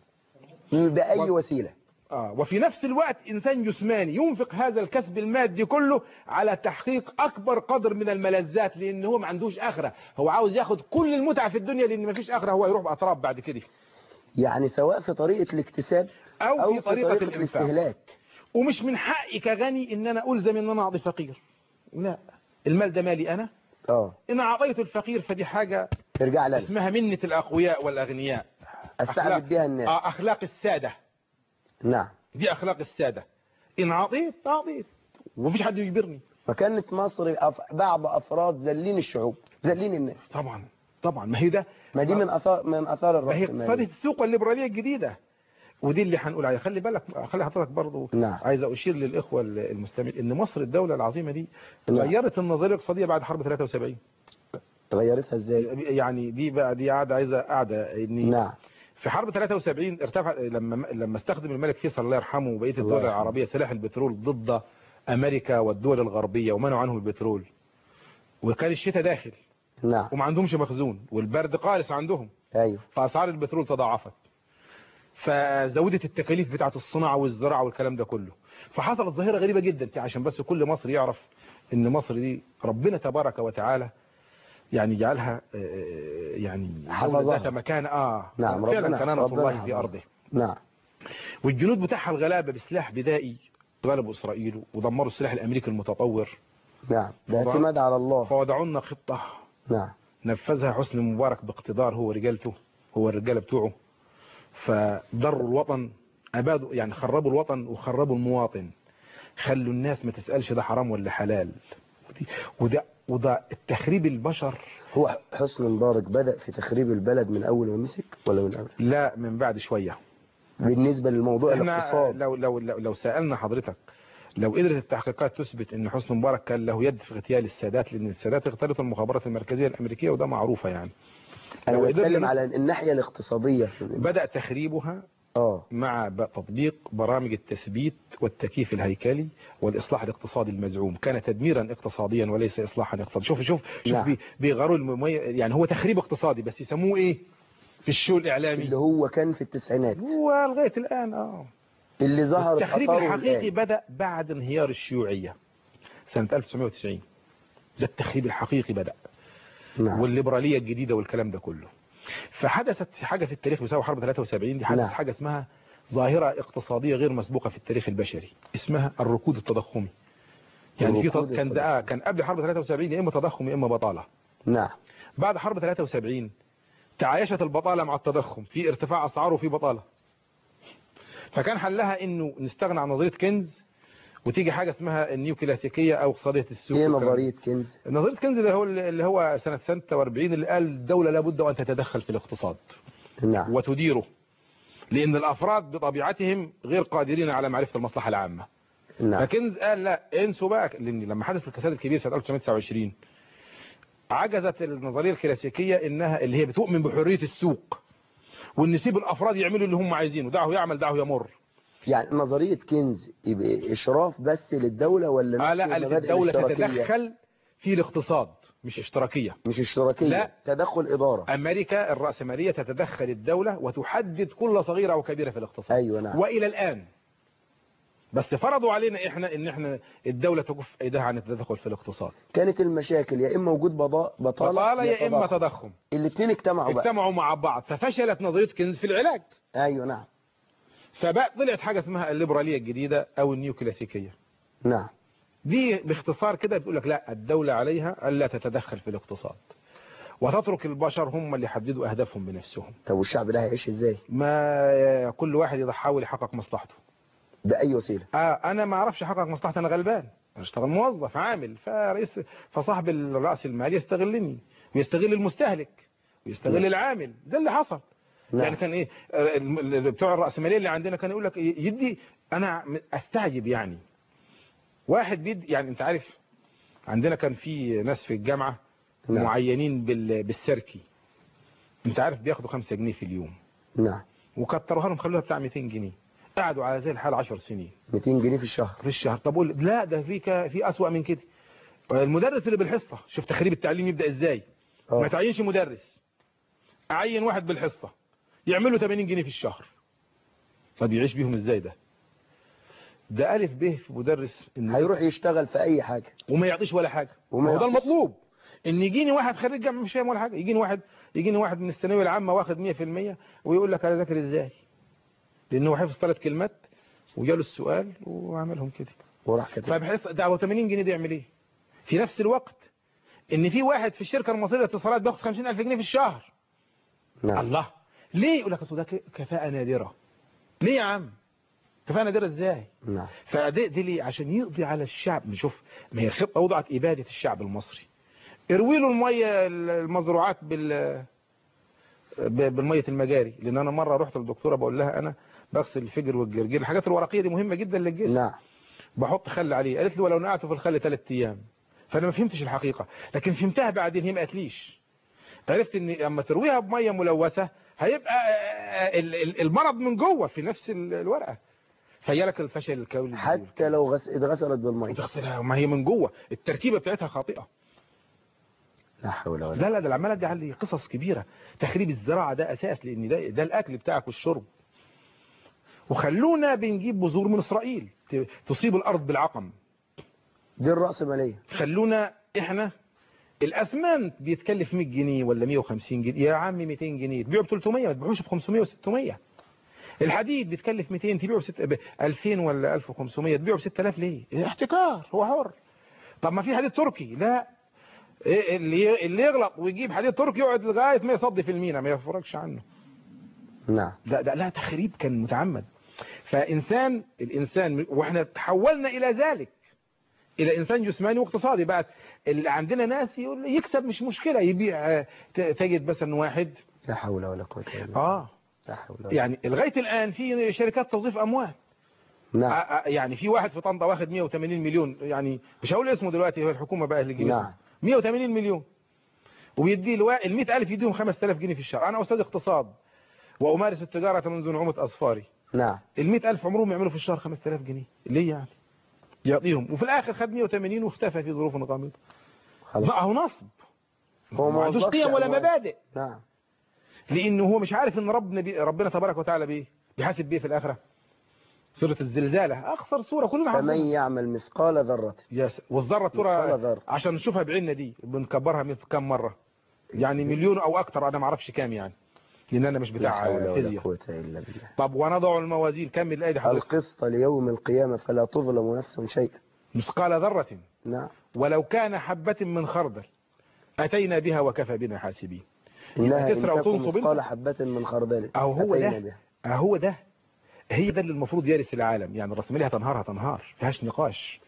بأي وسيلة آه وفي نفس الوقت إنسان جسماني ينفق هذا الكسب المادي كله على تحقيق أكبر قدر من الملذات لأن هو ما عندوش آخرة هو عاوز ياخد كل المتعة في الدنيا لأن ما فيش آخرة هو يروح بأطراب بعد كده يعني سواء في طريقة الاكتساب أو, أو في طريقة, الإنفاق الاستهلاك ومش من حقي كغني ان انا الزم ان انا اعطي فقير لا المال ده مالي انا اه ان اعطيت الفقير فدي حاجة ترجع لنا اسمها منة الاقوياء والاغنياء استعبد بها الناس آه اخلاق السادة نعم دي اخلاق السادة ان اعطيت اعطيت ومفيش حد يجبرني فكانت مصر أف... بعض افراد ذلين الشعوب ذلين الناس طبعا طبعا ما هي ده ما دي من اثار من اثار ما هي الرأسمالية اقتصادية السوق والليبرالية الجديدة ودي اللي هنقول عليها خلي بالك خلي حضرتك برضو نعم. عايز اشير للاخوه المستمعين ان مصر الدوله العظيمه دي نعم. غيرت النظريه الاقتصاديه بعد حرب 73 غيرتها ازاي يعني دي بقى دي قاعده عايزه قاعده ان نعم في حرب 73 ارتفع لما لما استخدم الملك فيصل الله يرحمه وبقيه الله الدول يرحمه. العربيه سلاح البترول ضد امريكا والدول الغربيه ومنعوا عنهم البترول وكان الشتاء داخل نعم وما عندهمش مخزون والبرد قارس عندهم ايوه فاسعار البترول تضاعفت فزودت التكاليف بتاعه الصناعه والزراعه والكلام ده كله فحصلت ظاهره غريبه جدا عشان بس كل مصر يعرف ان مصر دي ربنا تبارك وتعالى يعني جعلها آه، آه، يعني دولة حفظها. ذات مكان اه نعم، فعلا ربنا- كنانة ربنا الله في حفظها. ارضه نعم والجنود بتاعها الغلابه بسلاح بدائي غلبوا اسرائيل ودمروا السلاح الامريكي المتطور نعم باعتماد على الله فوضعوا لنا خطه نعم نفذها حسني مبارك باقتدار هو رجالته هو الرجاله بتوعه فضروا الوطن ابادوا يعني خربوا الوطن وخربوا المواطن خلوا الناس ما تسالش ده حرام ولا حلال ودي- وده وده التخريب البشر هو حسني مبارك بدأ في تخريب البلد من اول ما مسك ولا من قبل لا من بعد شويه بالنسبة للموضوع احنا الاقتصاد لو لو لو, لو سالنا حضرتك لو قدرت التحقيقات تثبت ان حسني مبارك كان له يد في اغتيال السادات لان السادات اغتالته المخابرات المركزيه الامريكيه وده معروفه يعني انا لو قدرنا بتكلم نثبت- على الناحية الاقتصادية في بدا تخريبها اه مع ب- تطبيق برامج التثبيت والتكييف الهيكلي والإصلاح الاقتصادي المزعوم كان تدميرا اقتصاديا وليس إصلاحا اقتصاديا شوف شوف شوف نعم. بي- بيغاروا الممي... يعني هو تخريب اقتصادي بس يسموه إيه في الشو الإعلامي اللي هو كان في التسعينات هو لغاية الآن آه اللي ظهرت التخريب اثاره الحقيقي الآن. بدأ بعد انهيار الشيوعية سنة 1990 ده التخريب الحقيقي بدأ نعم والليبرالية الجديدة والكلام ده كله فحدثت حاجة في التاريخ بسبب حرب 73 دي حدث نعم. حاجة اسمها ظاهرة اقتصادية غير مسبوقة في التاريخ البشري اسمها الركود التضخمي يعني في الركود تض- كان ده آه، كان قبل حرب 73 يا اما تضخم يا اما بطالة نعم بعد حرب 73 تعايشت البطالة مع التضخم في ارتفاع اسعار وفي بطالة فكان حلها انه نستغنى عن نظرية كنز وتيجي حاجة اسمها النيو كلاسيكية او اقتصادية السوق ايه والكلام ده. نظرية كنز نظرية كنز اللي هو اللي هو سنة 46 اللي قال الدولة لابد وأن تتدخل في الاقتصاد نعم وتديره لأن الأفراد بطبيعتهم غير قادرين على معرفة المصلحة العامة نعم فكنز قال لا انسوا بقى لأن لما حدث الكساد الكبير سنة 1929 عجزت النظرية الكلاسيكية إنها اللي هي بتؤمن بحرية السوق وإن نسيب الأفراد يعملوا اللي هم عايزينه دعه يعمل دعه يمر يعني نظرية كنز يبقى إشراف بس للدولة ولا آه نفس لا قالت المبادئ الدولة الاشتراكية؟ تتدخل في الاقتصاد مش اشتراكية مش اشتراكية لا. تدخل إدارة أمريكا الرأسمالية تتدخل الدولة وتحدد كل صغيرة وكبيرة في الاقتصاد أيوة نعم وإلى الآن بس فرضوا علينا إحنا إن إحنا الدولة تكف إيدها عن التدخل في الاقتصاد كانت المشاكل يا إما وجود بضاء بطالة بطالة يا إما تضخم. تضخم الاثنين اجتمعوا بقى اجتمعوا مع بعض ففشلت نظرية كنز في العلاج أيوة نعم فبقى طلعت حاجة اسمها الليبرالية الجديدة أو النيو كلاسيكية نعم دي باختصار كده بتقول لك لا الدولة عليها ألا تتدخل في الاقتصاد وتترك البشر هم اللي يحددوا أهدافهم بنفسهم طب والشعب ده هيعيش إزاي ما كل واحد يحاول يحقق مصلحته بأي وسيلة آه انا ما اعرفش احقق مصلحتي انا غلبان انا اشتغل موظف عامل فرئيس فصاحب الراس المالي يستغلني ويستغل المستهلك ويستغل العامل زي اللي حصل نعم. يعني كان ايه آه، الم- ال- بتوع الراسماليه اللي عندنا كان يقول لك إيه، يدي انا م- استعجب يعني واحد بيدي يعني انت عارف عندنا كان في ناس في الجامعه نعم. معينين بال- بالسركي انت عارف بياخدوا 5 جنيه في اليوم نعم وكتروها لهم خلوها بتاع 200 جنيه قعدوا على زي الحال 10 سنين 200 جنيه في الشهر في الشهر طب قول لا ده في ك- في اسوأ من كده المدرس اللي بالحصه شوف تخريب التعليم يبدا ازاي آه. ما تعينش مدرس اعين واحد بالحصه يعمل له 80 جنيه في الشهر طب يعيش بيهم ازاي ده ده الف ب في مدرس إن هيروح يشتغل في أي حاجة وما يعطيش ولا حاجه وما هو ده يعطيش. المطلوب ان يجيني واحد خريج جامعه مش فاهم ولا حاجه يجيني واحد يجيني واحد من الثانويه العامه واخد 100% ويقول لك انا ذاكر ازاي لانه حفظ ثلاث كلمات وجاله السؤال وعملهم كده وراح كده فبحيث ده هو 80 جنيه ده يعمل ايه في نفس الوقت ان في واحد في الشركه المصريه للاتصالات بياخد 50000 جنيه في الشهر نعم الله ليه يقول لك أصل ده ك- كفاءه نادره ليه يا عم كفايه دير ازاي نعم فدي دي ليه عشان يقضي على الشعب نشوف ما هي الخطه وضعت اباده الشعب المصري اروي له الميه المزروعات بال ب- بالميه المجاري لان انا مره رحت للدكتوره بقول لها انا بغسل الفجر والجرجير الحاجات الورقيه دي مهمه جدا للجسم نعم بحط خل عليه قالت لي ولو نقعته في الخل ثلاث ايام فانا ما فهمتش الحقيقه لكن فهمتها بعدين هي ما قالتليش عرفت ان لما ترويها بميه ملوثه هيبقى آه، ال- ال- المرض من جوه في نفس ال- الورقه فيالك الفشل الكولي حتى لو غس... اتغسلت بالمية وتغسلها ما هي من جوه التركيبه بتاعتها خاطئه لا حول ولا لا لا ده العماله دي عندي قصص كبيره تخريب الزراعه ده اساس لان ده ده الاكل بتاعك والشرب وخلونا بنجيب بذور من اسرائيل ت- تصيب الارض بالعقم دي الرأسمالية خلونا احنا الاسمنت بيتكلف 100 جنيه ولا 150 جنيه يا عم 200 جنيه تبيعه ب 300 ما تبيعوش ب 500 و600 الحديد بيتكلف 200 تبيعه ب 6 ب 2000 ولا 1500 تبيعه ب 6000 ليه احتكار هو حر طب ما في حديد تركي لا إيه اللي اللي يغلط ويجيب حديد تركي يقعد لغايه ما يصدي في المينا ما يفرجش عنه نعم لا ده لا تخريب كان متعمد فإنسان الإنسان وإحنا تحولنا إلى ذلك إلى إنسان جسماني واقتصادي بقى اللي عندنا ناس يقول يكسب مش مشكلة يبيع آه، ت- تجد مثلا واحد لا حول ولا قوة إلا بالله آه لا حول ولا يعني لغاية الآن في شركات توظيف أموال نعم آه، آه، يعني في واحد في طنطا واخد 180 مليون يعني مش هقول اسمه دلوقتي هو الحكومة بقى اللي تجيب نعم. اسمه 180 مليون وبيدي الوا... ال 100000 يديهم 5000 جنيه في الشهر أنا أستاذ اقتصاد وأمارس التجارة منذ نعومة أظفاري نعم ال ألف عمرهم يعملوا في الشهر 5000 جنيه ليه يعني يعطيهم وفي الآخر خد 180 واختفى في ظروف غامضة خلاص ما هو نصب هو ما عندوش وظفش قيم ولا أموال. مبادئ نعم لأنه هو مش عارف إن ربنا بي ربنا تبارك وتعالى بيه بيحاسب بيه في الآخرة سورة الزلزالة أخطر سورة كلنا فمن حافظينها يعمل مثقال ذرة يس والذرة مثقال سورة ذرة عشان نشوفها بعيننا دي بنكبرها من كم مرة يعني مليون أو أكتر أنا ما أعرفش كام يعني لأن أنا مش لا بتاع حول ولا فيزياء قوة إلا بالله طب ونضع الموازين كمل الآية دي حضرتك القسط ليوم القيامة فلا تظلم نفس شيئا مثقال ذرة نعم ولو كان حبة من خردل أتينا بها وكفى بنا حاسبين إنها إن تسرق تكن وتنصب مثقال أنت. حبة من خردل أهو هو أتينا ده. بها. أهو ده هي ده اللي المفروض يرث العالم يعني الرأسمالية هتنهار هتنهار فيهاش نقاش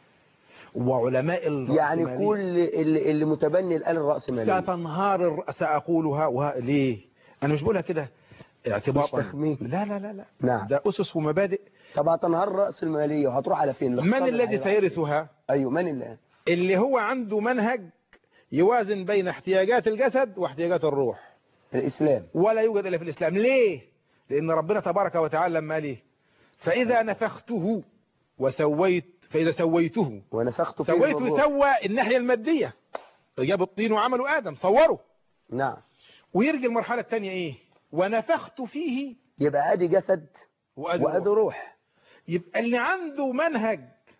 وعلماء يعني الرأسمالية كل اللي, اللي متبني الآن الرأسمالية ستنهار الر- سأقولها وه... ليه أنا مش بقولها كده اعتباطا مش تخمين. لا لا لا لا نعم ده أسس ومبادئ طب هتنهار الرأس المالية وهتروح على فين من الاقتصاد الذي هيروح سيرثها فين؟ أيوه من الآن اللي هو عنده منهج يوازن بين احتياجات الجسد واحتياجات الروح الإسلام ولا يوجد إلا في الإسلام ليه؟ لأن ربنا تبارك وتعالى لما قال ايه فإذا نفخته وسويت فإذا سويته ونفخت فيه سويته الروح. سوى الناحية المادية جاب الطين وعملوا آدم صوروا نعم ويرجع المرحلة الثانية إيه ونفخت فيه يبقى أدي جسد وأدي وأدي روح. روح يبقى اللي عنده منهج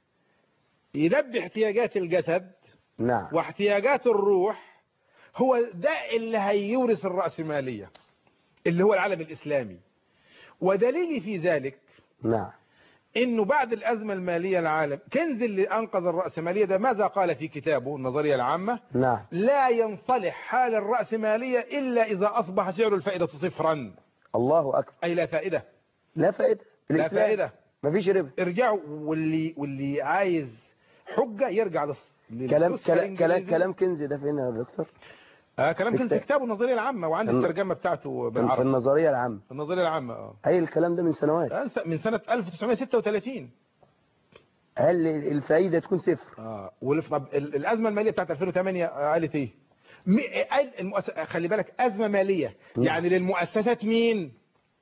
يلبي احتياجات الجسد نعم واحتياجات الروح هو ده اللي هيورث الرأسمالية اللي هو العالم الإسلامي ودليلي في ذلك نعم انه بعد الازمه الماليه العالم كنز اللي انقذ الراسماليه ده ماذا قال في كتابه النظريه العامه نعم لا ينصلح حال الراسماليه الا اذا اصبح سعر الفائده صفرا الله أكبر اي لا فائده لا فائدة لا الإسلام فائده مفيش ربا ارجعوا واللي واللي عايز حجه يرجع للص كلام للنسخة كلام كلام الإنجليزية. كلام كنزي ده فين يا دكتور آه كلام كنز في كتاب. كتابه النظريه العامه وعندي الن- الترجمه بتاعته في في بالعربي النظرية العامة النظريه العامه اه أي الكلام ده من سنوات أنسى- من سنه 1936 هل الفائدة تكون صفر اه والف- طب ال- الازمه الماليه بتاعت 2008 قالت ايه مي- قال المؤس... خلي بالك ازمه ماليه نعم. يعني للمؤسسات مين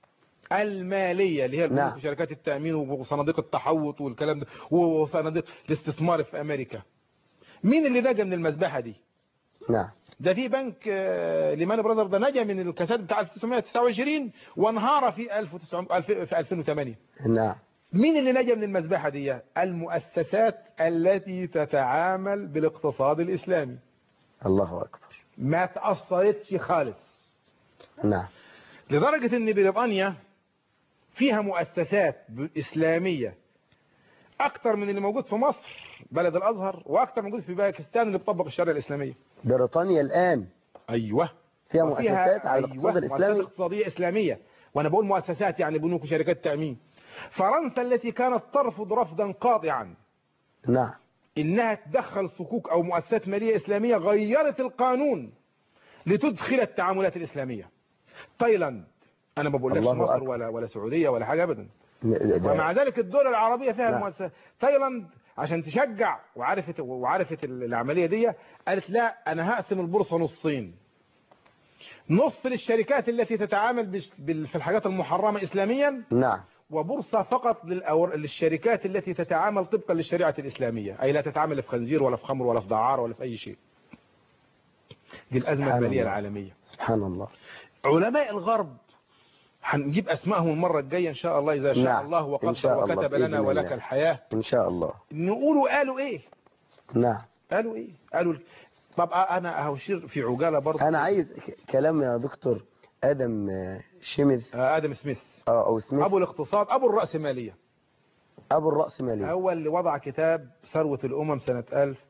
الماليه اللي هي البنوك نعم. وشركات التامين وصناديق التحوط والكلام ده وصناديق الاستثمار في امريكا مين اللي نجا من المذبحه دي نعم ده في بنك آه، ليمان براذر ده نجا من الكساد بتاع 1929 وانهار في 1900 في 2008 نعم مين اللي نجا من المذبحة دي المؤسسات التي تتعامل بالاقتصاد الإسلامي الله أكبر ما تأثرتش خالص نعم لدرجة ان بريطانيا فيها مؤسسات إسلامية أكتر من اللي موجود في مصر بلد الأزهر وأكتر موجود في باكستان اللي بتطبق الشريعة الإسلامية بريطانيا الآن أيوة فيها وفيها- مؤسسات على أيوة، الاقتصاد مؤسسات الإسلامي اقتصادية إسلامية وأنا بقول مؤسسات يعني بنوك وشركات تأمين فرنسا التي كانت ترفض رفضا قاطعا نعم انها تدخل صكوك او مؤسسات مالية اسلامية غيرت القانون لتدخل التعاملات الاسلامية تايلاند انا ما بقولكش الله مصر أكبر. ولا ولا سعودية ولا حاجة ابدا ده- ومع ذلك الدول العربية فيها نعم. المؤسسات تايلاند عشان تشجع وعرفت وعرفت العملية دي قالت لا انا هقسم البورصة نصين نص للشركات التي تتعامل بش- بال- في الحاجات المحرمة اسلاميا نعم وبورصة فقط للأور... للشركات التي تتعامل طبقا للشريعة الإسلامية أي لا تتعامل في خنزير ولا في خمر ولا في دعارة ولا في أي شيء دي الأزمة سبحان المالية الله. العالمية سبحان الله علماء الغرب هنجيب أسمائهم المرة الجاية إن شاء الله إذا شاء نعم. الله إن وقدر شاء الله وكتب بإذن لنا ولك الله. الحياة إن شاء الله نقولوا قالوا إيه نعم قالوا إيه قالوا طب أنا هشير في عجالة برضه أنا عايز ك- كلام يا دكتور آدم آه، شيميث آه، آدم سميث آه، أو سميث أبو الاقتصاد أبو الرأسمالية أبو الرأسمالية هو اللي وضع كتاب ثروة الأمم سنة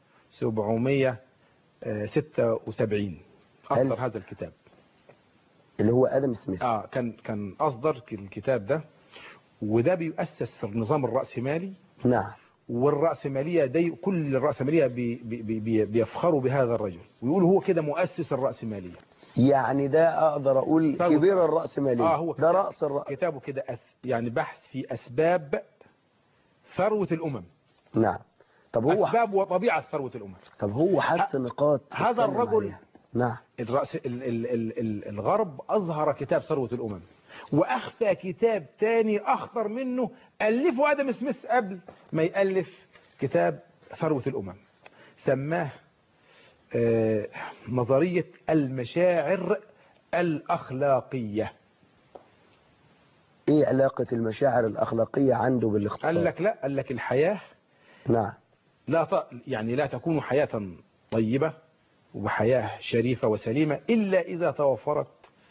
1776 أصدر ألف. هذا الكتاب اللي هو آدم سميث آه كان كان أصدر الكتاب ده وده بيؤسس النظام الرأسمالي نعم والرأسمالية دي كل الرأسمالية بي بي بي بيفخروا بهذا الرجل ويقولوا هو كده مؤسس الرأسمالية يعني ده أقدر أقول ثروة. كبير الرأسمالية آه هو ده كتاب- رأس الرأس كتابه كده أس يعني بحث في أسباب ثروة الأمم نعم طب هو أسباب وطبيعة ثروة الأمم طب هو حط نقاط هذا تتكلم الرجل عليها. نعم الرأس ال ال ال ال الغرب أظهر كتاب ثروة الأمم وأخفى كتاب تاني أخطر منه ألفه آدم سميث قبل ما يألف كتاب ثروة الأمم سماه آه، نظرية المشاعر الأخلاقية ايه علاقة المشاعر الأخلاقية عنده بالاقتصاد قال لك لا قال لك الحياة نعم لا ط... يعني لا تكون حياة طيبة وحياة شريفة وسليمة إلا إذا توفرت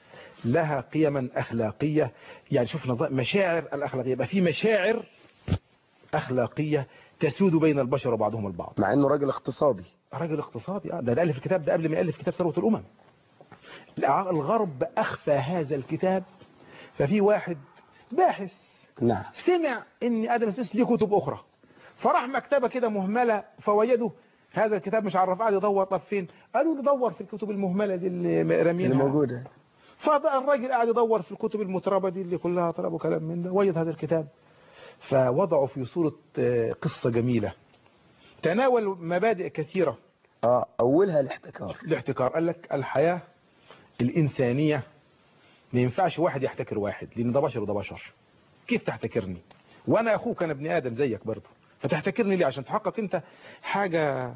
لها قيما أخلاقية يعني شوف نظام مشاعر الأخلاقية يبقى في مشاعر أخلاقية تسود بين البشر وبعضهم البعض مع انه راجل اقتصادي راجل اقتصادي آه، ده ده ألف الكتاب ده قبل ما يألف كتاب ثروة الأمم الع- الغرب أخفى هذا الكتاب ففي واحد باحث نعم سمع ان ادم سميث ليه كتب اخرى فراح مكتبه كده مهمله فوجده هذا الكتاب مش عرف قاعد يدور طب فين قالوا ندور في الكتب المهمله دي اللي اللي رامينها موجودة فبقى الراجل قاعد يدور في الكتب المتربه دي اللي كلها طلب وكلام من ده وجد هذا الكتاب فوضعوا في صوره آه، قصه جميله تناول مبادئ كثيره اه اولها الاحتكار الاحتكار قال لك الحياه الانسانيه ما ينفعش واحد يحتكر واحد لان ده بشر وده بشر كيف تحتكرني وانا اخوك انا ابن ادم زيك برضه فتحتكرني ليه عشان تحقق انت حاجه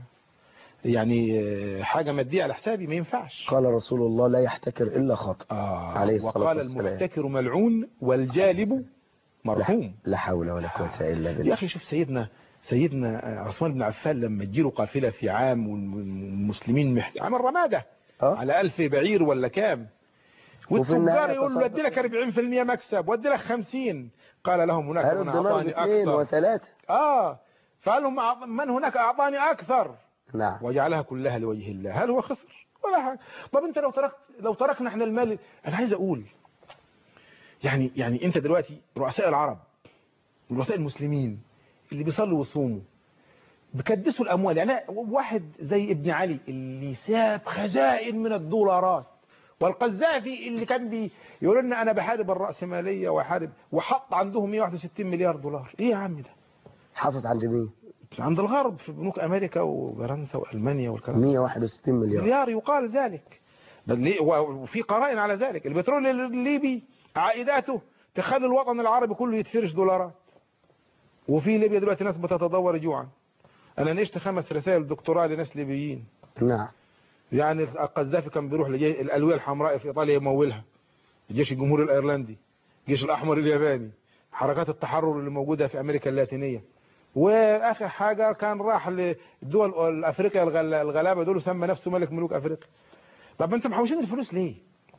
يعني آه، حاجه ماديه على حسابي ما ينفعش قال رسول الله لا يحتكر الا خاطئ آه عليه الصلاة وقال والسلام. المحتكر ملعون والجالب لا, مرحوم لا حول ولا قوة الا يا بالله اخي شوف سيدنا سيدنا آه، عثمان بن عفان لما تجيله قافله في عام والمسلمين محت... عام الرماده اه على ألف بعير ولا كام وفي والتجار النهاية يقول له ادي لك 40% مكسب وادي لك 50 قال لهم هناك قالوا من الدينار اعطاني باثنين اكثر وثلاثة اه فقال لهم أعط- من هناك اعطاني اكثر نعم وجعلها كلها لوجه الله هل هو خسر ولا حاجه طب انت لو تركت لو تركنا احنا المال انا عايز اقول يعني يعني انت دلوقتي رؤساء العرب ورؤساء المسلمين اللي بيصلوا ويصوموا بكدسوا الاموال يعني واحد زي ابن علي اللي ساب خزائن من الدولارات والقذافي اللي كان بي يقول لنا انا بحارب الراسماليه وحارب وحط عندهم 161 مليار دولار ايه يا عم ده حصلت عند مين عند الغرب في بنوك امريكا وفرنسا والمانيا والكلام ده 161 مليار مليار يقال ذلك بل ليه- وفي قرائن على ذلك البترول الليبي عائداته تخلي الوطن العربي كله يتفرش دولارات وفي ليبيا دلوقتي ناس بتتدور جوعا انا نشت خمس رسائل دكتوراه لناس ليبيين نعم يعني القذافي كان بيروح لجي الالويه الحمراء في ايطاليا يمولها الجيش الجمهوري الايرلندي الجيش الاحمر الياباني حركات التحرر اللي موجوده في امريكا اللاتينيه واخر حاجه كان راح للدول الافريقيا الغل- الغلابه دول وسمى نفسه ملك ملوك افريقيا طب انتم محوشين الفلوس ليه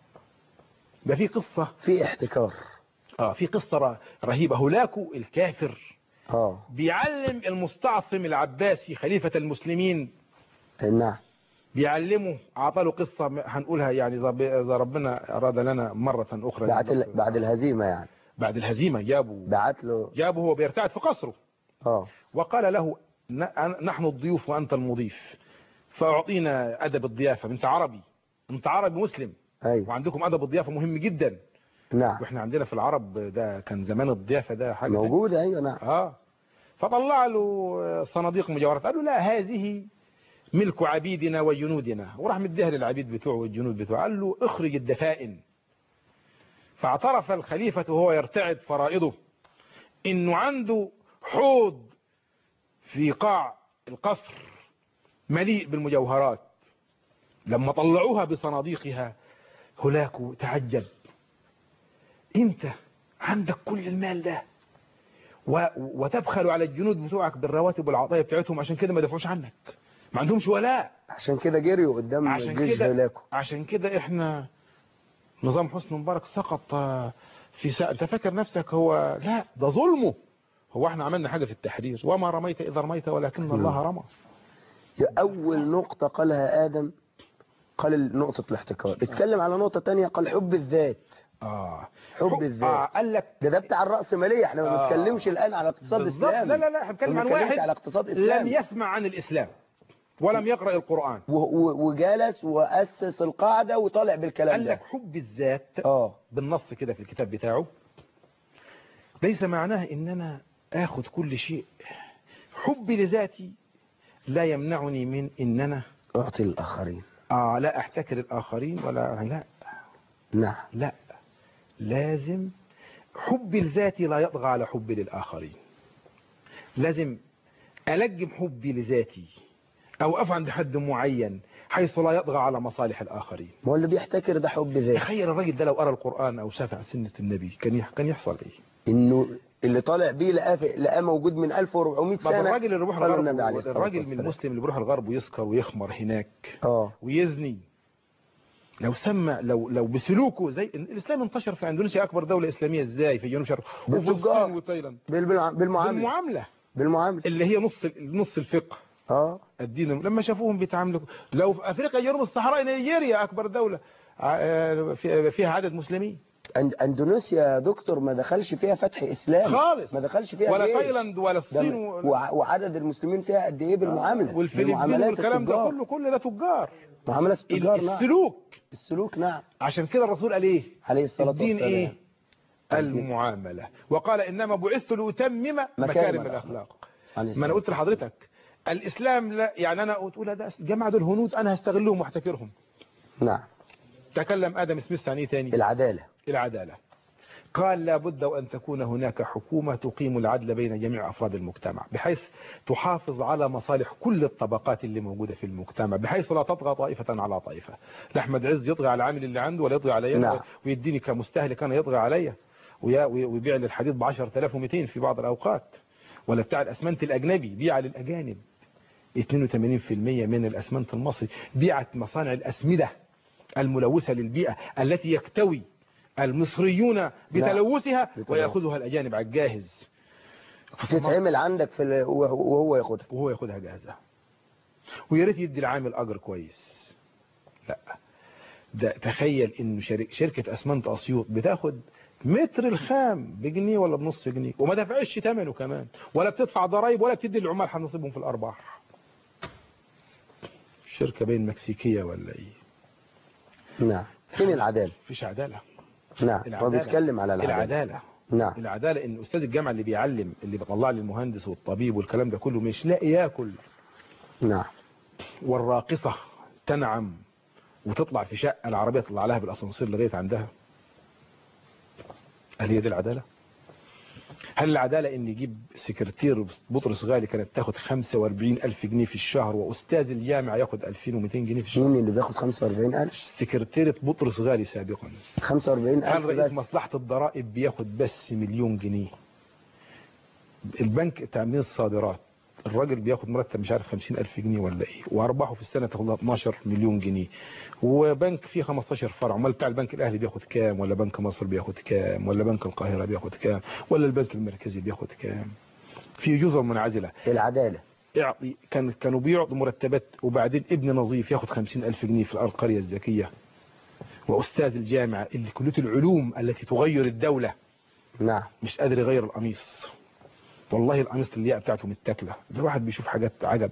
ده في قصه في احتكار اه في قصه ر- رهيبه هولاكو الكافر اه بيعلم المستعصم العباسي خليفه المسلمين نعم بيعلمه اعطى له قصه م- هنقولها يعني إذا ب- إذا ربنا اراد لنا مره اخرى بعد ال... بعد الهزيمة يعني بعد الهزيمة جابوا بعت له جابه هو بيرتعد في قصره اه وقال له ن- نحن الضيوف وأنت المضيف فأعطينا أدب الضيافة أنت عربي أنت عربي مسلم ايوه وعندكم أدب الضيافة مهم جدا نعم واحنا عندنا في العرب ده كان زمان الضيافة ده حاجة موجود ايوه نعم اه فطلع له صناديق مجوهرات قال له لا هذه ملك عبيدنا وجنودنا وراح مديها للعبيد بتوعه والجنود بتوعه قال له اخرج الدفائن فاعترف الخليفة وهو يرتعد فرائضه انه عنده حوض في قاع القصر مليء بالمجوهرات لما طلعوها بصناديقها هلاكو تعجب انت عندك كل المال ده و... وتبخل على الجنود بتوعك بالرواتب والعطايا بتاعتهم عشان كده ما دفعوش عنك ما عندهمش ولاء عشان كده جريوا قدام عشان جيش كده هولاكو عشان كده احنا نظام حسني مبارك سقط آه، في ساعة انت فاكر نفسك هو لا ده ظلمه هو احنا عملنا حاجة في التحرير وما رميت إذا رميت ولكن الله رمى أول نقطة قالها آدم قال نقطة الاحتكار اتكلم على نقطة تانية قال حب الذات اه حب الذات آه قال لك ده ده بتاع الرأسمالية احنا ما آه. بنتكلمش الآن على اقتصاد بالظبط. إسلامي لا لا لا احنا بنتكلم ما عن بنتكلمش واحد على اقتصاد لم إسلامي يسمع عن الإسلام ولم يقرأ القرآن و- و- وجلس وأسس القاعدة وطالع بالكلام قال ده لك حب الذات اه بالنص كده في الكتاب بتاعه ليس معناه ان انا اخد كل شيء حبي لذاتي لا يمنعني من ان انا أعطي الآخرين آه لا احتكر الاخرين ولا لا نعم لا لازم حبي لذاتي لا يطغى على حبي للاخرين لازم ألجم حبي لذاتي أو أقف عند حد معين حيث لا يطغى على مصالح الآخرين ما هو اللي بيحتكر ده حب ذات تخيل الراجل ده لو قرأ القرآن أو شاف عن سنة النبي كان يح- كان يحصل إيه إنه اللي طالع بيه لقاه في- لقاه موجود من 1400 طب سنة الراجل اللي بيروح قال الغرب النبي عليه الصلاة الراجل من والسلام. المسلم اللي بيروح الغرب ويسكر ويخمر هناك اه ويزني لو سمى لو لو بسلوكه زي الاسلام انتشر في اندونيسيا اكبر دوله اسلاميه ازاي في جنوب شرق بالتجار. وفلسطين وتايلاند بال- بالع- بالمعاملة بالمعامله بالمعاملة اللي هي نص نص الفقه اه الدين لما شافوهم بيتعاملوا لو في افريقيا جنوب الصحراء نيجيريا اكبر دوله ع- في- فيها عدد مسلمين أند- اندونيسيا يا دكتور ما دخلش فيها فتح اسلامي خالص ما دخلش فيها ولا جيش. تايلاند ولا ده الصين م- و- وع- وعدد المسلمين فيها قد ايه بالمعامله والفلبين بالمعاملات والكلام ده التجار. كله كل ده تجار معاملات التجار نعم السلوك السلوك نعم عشان كده الرسول قال ايه عليه الصلاه الدين والسلام ايه المعاملة وقال انما بعثت لاتمم مكارم الأخلاق. الاخلاق عليه ما انا الصلاة قلت لحضرتك الاسلام لا يعني انا قلت ده الجماعه دول هنود انا هستغلهم واحتكرهم نعم تكلم ادم سميث عن ايه تاني العداله العداله قال لابد وان تكون هناك حكومه تقيم العدل بين جميع افراد المجتمع بحيث تحافظ على مصالح كل الطبقات اللي موجوده في المجتمع بحيث لا تطغى طائفه على طائفه لا احمد عز يطغى على العامل اللي عنده ولا يطغى عليا نعم. ويديني كمستهلك انا يطغى عليا ويا- وي- ويبيع لي الحديد ب 10200 في بعض الاوقات ولا بتاع الاسمنت الاجنبي بيع للاجانب 82% من الاسمنت المصري بيعت مصانع الاسمده الملوثه للبيئه التي يكتوي المصريون بتلوثها بتلوث. وياخذها الاجانب على الجاهز تتعمل عندك في ال... وهو وهو ياخدها وهو ياخذها جاهزه ويا ريت يدي العامل اجر كويس لا ده تخيل ان شرك شركه اسمنت اسيوط بتاخد متر الخام بجنيه ولا بنص جنيه وما دفعش ثمنه كمان ولا بتدفع ضرائب ولا بتدي العمال نصيبهم في الارباح الشركه بين مكسيكيه ولا ايه نعم فين العداله مفيش عداله نعم هو العدالة. بيتكلم على العداله العداله نعم العداله ان استاذ الجامعه اللي بيعلم اللي بيطلع لي المهندس والطبيب والكلام ده كله مش لاقي ياكل نعم والراقصة تنعم وتطلع في شقة العربية تطلع لها بالأسانسير لغاية عندها هل هي دي العدالة؟ هل العدالة ان يجيب سكرتير بطرس غالي كانت تاخد 45 ألف جنيه في الشهر وأستاذ الجامعة ياخد 2200 جنيه في الشهر مين اللي بياخد 45000 سكرتيرة بطرس غالي سابقا 45000 هل رئيس بس مصلحة الضرائب بياخد بس مليون جنيه البنك تأمين الصادرات الراجل بياخد مرتب مش عارف 50 ألف جنيه ولا ايه وارباحه في السنة تاخد لها 12 مليون جنيه وبنك فيه 15 فرع امال بتاع البنك الاهلي بياخد كام ولا بنك مصر بياخد كام ولا بنك القاهرة بياخد كام ولا البنك المركزي بياخد كام في جزر منعزلة العداله اعطي كان كانوا بيعطوا مرتبات وبعدين ابن نظيف ياخد 50 ألف جنيه في القرية الذكية وأستاذ الجامعة اللي كلية العلوم التي تغير الدولة نعم مش قادر يغير القميص والله القميص اللياقه بتاعته متاكله ده الواحد بيشوف حاجات عجب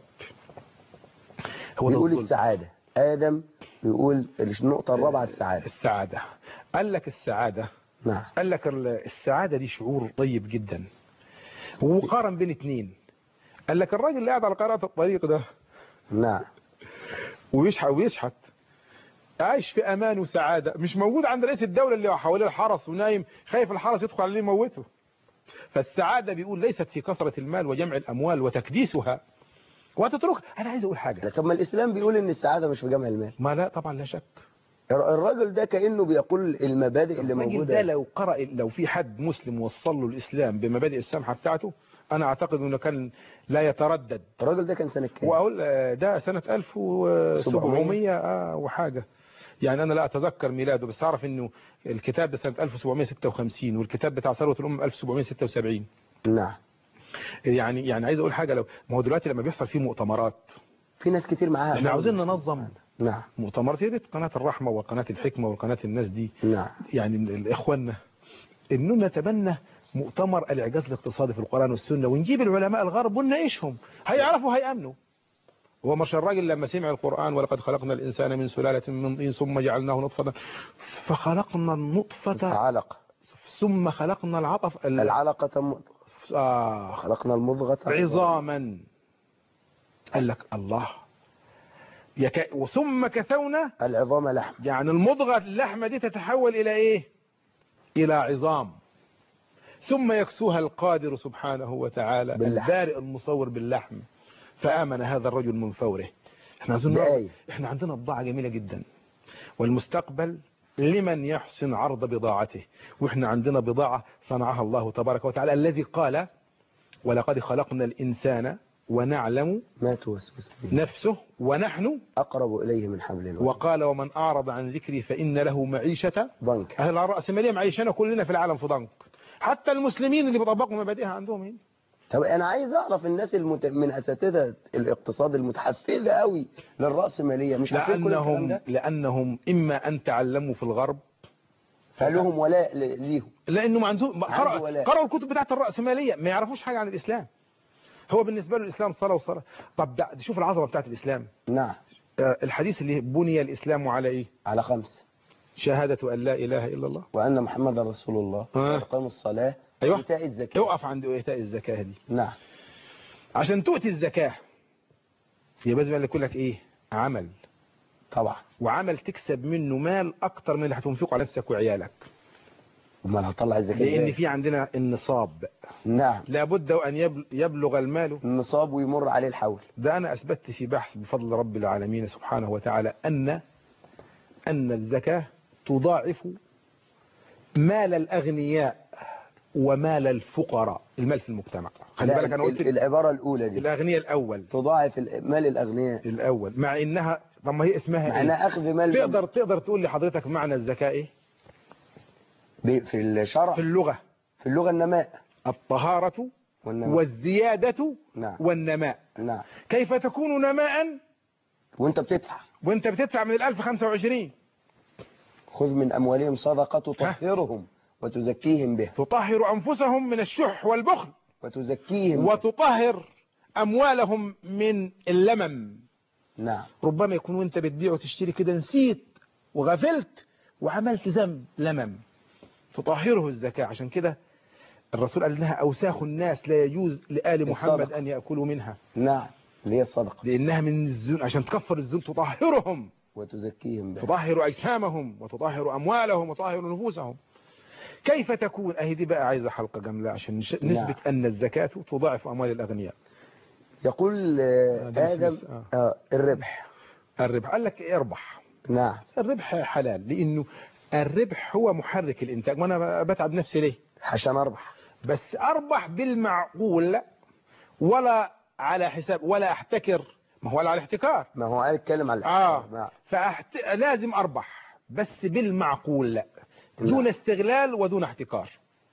هو ده بيقول الظلم. السعادة آدم بيقول النقطة الرابعة السعادة السعاده قال لك السعاده نعم قال لك ال- السعاده دي شعور طيب جدا وقارن بين اتنين قال لك الراجل اللي قاعد على قناه الطريق ده نعم ويشحت ويشحت عايش في امان وسعاده مش موجود عند رئيس الدوله اللي حواليه الحرس ونايم خايف الحرس يدخل عليه يموته فالسعاده بيقول ليست في كثره المال وجمع الاموال وتكديسها وتترك انا عايز اقول حاجه طب ما الإسلام بيقول إن السعادة مش في جمع المال ما لا طبعا لا شك الر- الراجل ده كأنه بيقول المبادئ اللي الراجل ده موجودة لو قرأ لو في حد مسلم وصل له الاسلام بمبادئ السمحه بتاعته انا اعتقد انه كان لا يتردد الراجل ده كان سنة كام واقول آه، ده سنة 1700 آه وحاجة يعني انا لا اتذكر ميلاده بس اعرف انه الكتاب ده سنة 1756 والكتاب بتاع ثروة الامم 1776 نعم يعني يعني عايز اقول حاجة لو ما هو دلوقتي لما بيحصل فيه مؤتمرات في ناس كتير معاها احنا عاوزين ننظم نعم مؤتمرات يا ريت قناة الرحمة وقناة الحكمة وقناة الناس دي نعم يعني الاخواننا انه نتبنى مؤتمر الاعجاز الاقتصادي في القرآن والسنة ونجيب العلماء الغرب ونناقشهم هيعرفوا هيأمنوا هو مش الراجل لما سمع القرآن ولقد خلقنا الإنسان من سلالة من طين ثم جعلناه نطفة فخلقنا النطفة علقة ثم خلقنا العطف ال- العلقة م- آه خلقنا المضغة عظاما قال لك الله يك... وثم كسونا العظام لحم يعني المضغة اللحمة دي تتحول إلى إيه إلى عظام ثم يكسوها القادر سبحانه وتعالى باللحم. البارئ المصور باللحم فآمن هذا الرجل من فوره احنا عايزين ده نعرف- آية. احنا عندنا بضاعة جميلة جدا والمستقبل لمن يحسن عرض بضاعته واحنا عندنا بضاعة صنعها الله تبارك وتعالى الذي قال ولقد خلقنا الإنسان ونعلم ما توسوس به نفسه ونحن أقرب إليه من حبل الوريد وقال ومن أعرض عن ذكري فإن له معيشة ضنك أهل الرأسمالية معيشنا كلنا في العالم في ضنك حتى المسلمين اللي بيطبقوا مبادئها عندهم هنا طب أنا عايز أعرف الناس المت... من أساتذة الاقتصاد المتحفزة قوي للرأسمالية مش عارفين كل الكلام لأنهم ده لأنهم إما أن تعلموا في الغرب فلهم ولاء ل- ليهم لأنه ما عندهم عنده قرأ ولاء. قرأوا الكتب بتاعت الرأسمالية ما يعرفوش حاجة عن الإسلام هو بالنسبة له الإسلام صلاة وصلاة طب ده شوف العظمة بتاعت الإسلام نعم آه، الحديث اللي بني الإسلام على إيه على خمس شهادة أن لا إله إلا الله وأن محمد رسول الله آه. وإقام الصلاة أيوة. وإيتاء الزكاة اوقف عند إيتاء الزكاة دي نعم عشان تؤتي الزكاة يبقى لازم يقول لك إيه عمل طبعا وعمل تكسب منه مال اكتر من اللي هتنفقه على نفسك وعيالك امال هطلع الزكاة لان إزاي؟ في عندنا النصاب نعم لابد ان يبل- يبلغ المال النصاب ويمر عليه الحول ده انا اثبتت في بحث بفضل رب العالمين سبحانه وتعالى ان ان الزكاة تضاعف مال الاغنياء ومال الفقراء المال في المجتمع خلي لا، بالك انا ال- قلت ال- العبارة الأولى دي الاغنياء الاول تضاعف ال- مال الأغنياء الاول مع انها طب ما هي اسمها مع ايه انها أخذ مال تقدر تقدر تقول لحضرتك معنى الزكاة ايه ب- في الشرع في اللغة في اللغة النماء الطهارة والنماء والزيادة نعم والنماء نعم كيف تكون نماء وانت بتدفع وانت بتدفع من الألف خمسة وعشرين خذ من أموالهم صدقة تطهرهم وتزكيهم بها تطهر أنفسهم من الشح والبخل وتزكيهم وتطهر أموالهم من اللمم نعم ربما يكون وانت بتبيع وتشتري كده نسيت وغفلت وعملت ذنب لمم تطهره الزكاة عشان كده الرسول قال انها أوساخ الناس لا يجوز لآل محمد الصدقة. أن يأكلوا منها نعم اللي هي الصدقة لأنها من الزن عشان تكفر الزن تطهرهم وتزكيهم بها تطهر أجسامهم وتطهر أموالهم وتطهر نفوسهم كيف تكون أهي دي بقى عايزة حلقة جاملة عشان نش- نعم. نثبت أن الزكاة تضاعف أموال الأغنياء يقول آه، ده آدم اسم- آه. آه، الربح الربح قال لك اربح نعم الربح حلال لأنه الربح هو محرك الإنتاج وأنا بتعب نفسي ليه عشان أربح بس أربح بالمعقول ولا على حساب ولا أحتكر ما هو ولا على الاحتكار ما هو قال اتكلم على آه الاحتكار. نعم فأحت... لازم أربح بس بالمعقول لا دون نعم. استغلال ودون احتكار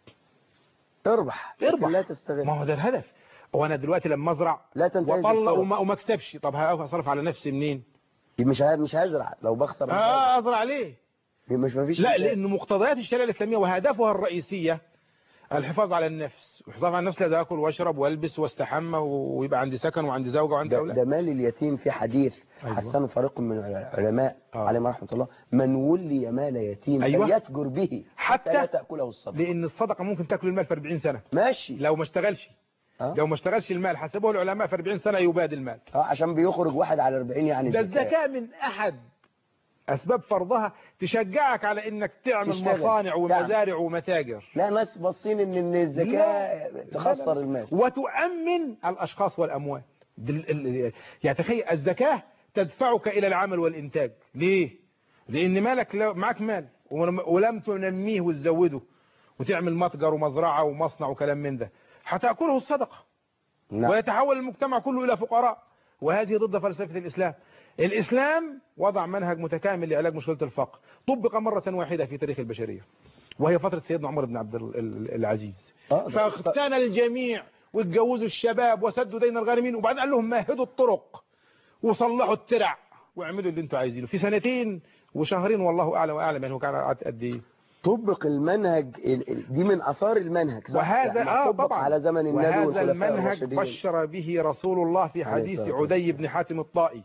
اربح اربح. لا تستغل ما هو ده الهدف هو انا دلوقتي لما ازرع لا تنتهز واطلع الفرص. وما, وما اكسبش طب هصرف على نفسي منين مش ه- مش هزرع لو بخسر مش هزرع. اه ازرع ليه مش ما فيش لا إنتاج. لان مقتضيات الشريعه الاسلاميه وهدفها الرئيسيه الحفاظ على النفس والحفاظ على النفس لازم اكل واشرب والبس واستحمى ويبقى عندي سكن وعندي زوجه وعندي ده, اولاد ده مال اليتيم في حديث أيوة. حسنه فريق من العلماء آه. عليهم رحمه الله من ولي مال يتيم أيوة. فليتجر به حتى لا تاكله الصدقه لان الصدقه ممكن تاكل المال في 40 سنه ماشي لو ما اشتغلش آه. لو ما اشتغلش المال حسبوه العلماء في 40 سنه يباد المال اه عشان بيخرج واحد على 40 يعني ده زكاة. الزكاه من احد اسباب فرضها تشجعك على انك تعمل تشتغل. مصانع ومزارع ومتاجر لا ناس باصين ان ان الزكاه لا. تخسر لا. المال وتؤمن الاشخاص والاموال دل- ال- يعني تخيل الزكاه تدفعك الى العمل والانتاج ليه لان مالك لو معك مال ولم- ولم تنميه وتزوده وتعمل متجر ومزرعه ومصنع وكلام من ده هتاكله الصدقه نعم ويتحول المجتمع كله إلى فقراء وهذه ضد فلسفة الإسلام الإسلام وضع منهج متكامل لعلاج مشكلة الفقر طبق مرة واحدة في تاريخ البشرية وهي فترة سيدنا عمر بن عبد ال- ال- العزيز آه، ده- فاغتنى الجميع واتجوزوا الشباب وسدوا دين الغارمين وبعدين قال لهم مهدوا الطرق وصلحوا الترع واعملوا اللي انتوا عايزينه في سنتين وشهرين والله اعلم واعلم يعني هو كان قعد قد ايه طبق المنهج ال- ال- دي من اثار المنهج صح؟ وهذا يعني اه طبق طبعا على زمن النبي وهذا والخلفاء المنهج الراشدين بشر به رسول الله في عليه حديث الصلاة عدي بن حاتم الطائي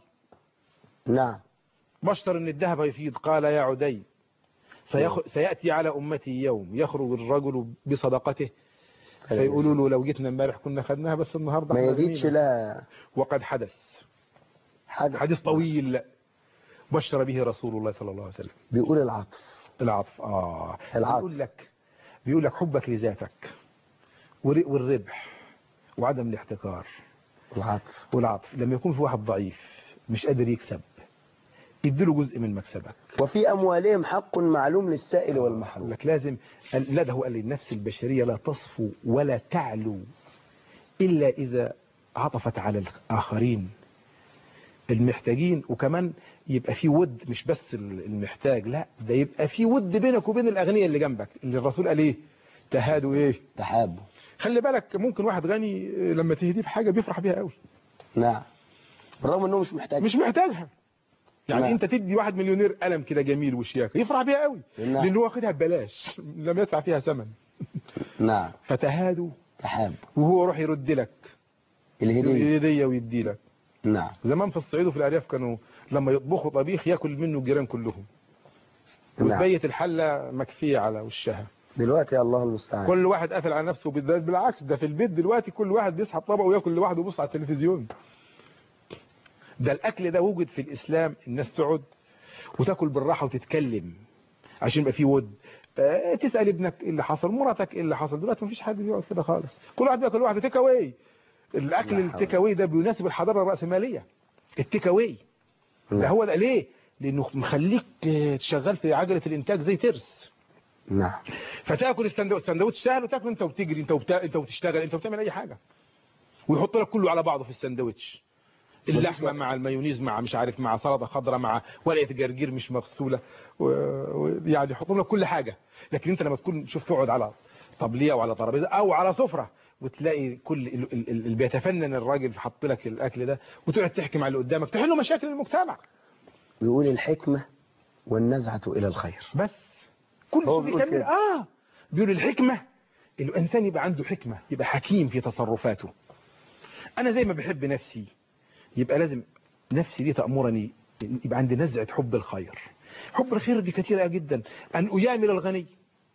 نعم بشر ان الذهب يفيض قال يا عدي سيخ... سيأتي على أمتي يوم يخرج الرجل بصدقته فيقولوا له لو جيتنا امبارح كنا خدناها بس النهارده ما احنا يزيدش رمينا. لا وقد حدث حاجة حديث طويل بشر به رسول الله صلى الله عليه وسلم بيقول العطف العطف اه العطف. بيقول لك بيقول لك حبك لذاتك ور- والربح وعدم الاحتكار العطف والعطف لما يكون في واحد ضعيف مش قادر يكسب اديله جزء من مكسبك وفي أموالهم حق معلوم للسائل يقول والمحروم لك لازم لا ده هو قال لي النفس البشرية لا تصفو ولا تعلو إلا إذا عطفت على الآخرين المحتاجين وكمان يبقى في ود مش بس المحتاج لا ده يبقى في ود بينك وبين الأغنياء اللي جنبك اللي الرسول قال ايه تهادوا ايه تحابه خلي بالك ممكن واحد غني لما تهديه في حاجة بيفرح بيها قوي نعم بالرغم انه مش محتاج مش محتاجها يعني نعم. انت تدي واحد مليونير قلم كده جميل وشياكه يفرح بيها قوي نعم. لانه واخدها ببلاش لم يدفع فيها ثمن نعم فتهادوا تحابه وهو يروح يرد لك الهدية هديه ويدي لك نعم زمان في الصعيد وفي الارياف كانوا لما يطبخوا طبيخ ياكل منه الجيران كلهم نعم وتبيت الحله مكفيه على وشها دلوقتي الله المستعان كل واحد قافل على نفسه بالذات بالعكس ده في البيت دلوقتي كل واحد بيسحب طبقه وياكل لوحده ويبص على التلفزيون ده الاكل ده وجد في الاسلام الناس تقعد وتاكل بالراحه وتتكلم عشان يبقى في ود آه، تسال ابنك ايه اللي حصل مراتك ايه اللي حصل دلوقتي مفيش حد بيقعد كده خالص كل واحد بياكل لوحده تيك اواي الاكل لا حول. التيك اواي ده بيناسب الحضاره الراسماليه التيك اواي ده نعم. هو ده ليه لانه مخليك آه، تشغل في عجله الانتاج زي ترس نعم فتاكل السندوتش السندوتش سهل وتاكل انت وبتجري انت وبتا... انت وبتشتغل انت وبتعمل اي حاجه ويحط لك كله على بعضه في السندوتش اللحمه مع المايونيز مع مش عارف مع سلطه خضراء مع ورقه جرجير مش مغسوله و- ويعني يحطوا لك كل حاجه لكن انت لما تكون شوف تقعد على طبليه او على ترابيزه او على سفره وتلاقي كل ال- ال- ال- اللي بيتفنن الراجل حط لك الاكل ده وتقعد تحكي مع اللي قدامك تحل مشاكل المجتمع بيقول الحكمة والنزعة إلى الخير بس كل هو شيء بيقول بيكمل كده. اه بيقول الحكمة الإنسان يبقى عنده حكمة يبقى حكيم في تصرفاته أنا زي ما بحب نفسي يبقى لازم نفسي دي تأمرني يبقى عندي نزعة حب الخير حب الخير دي كثيرة جدا أن أجامل الغني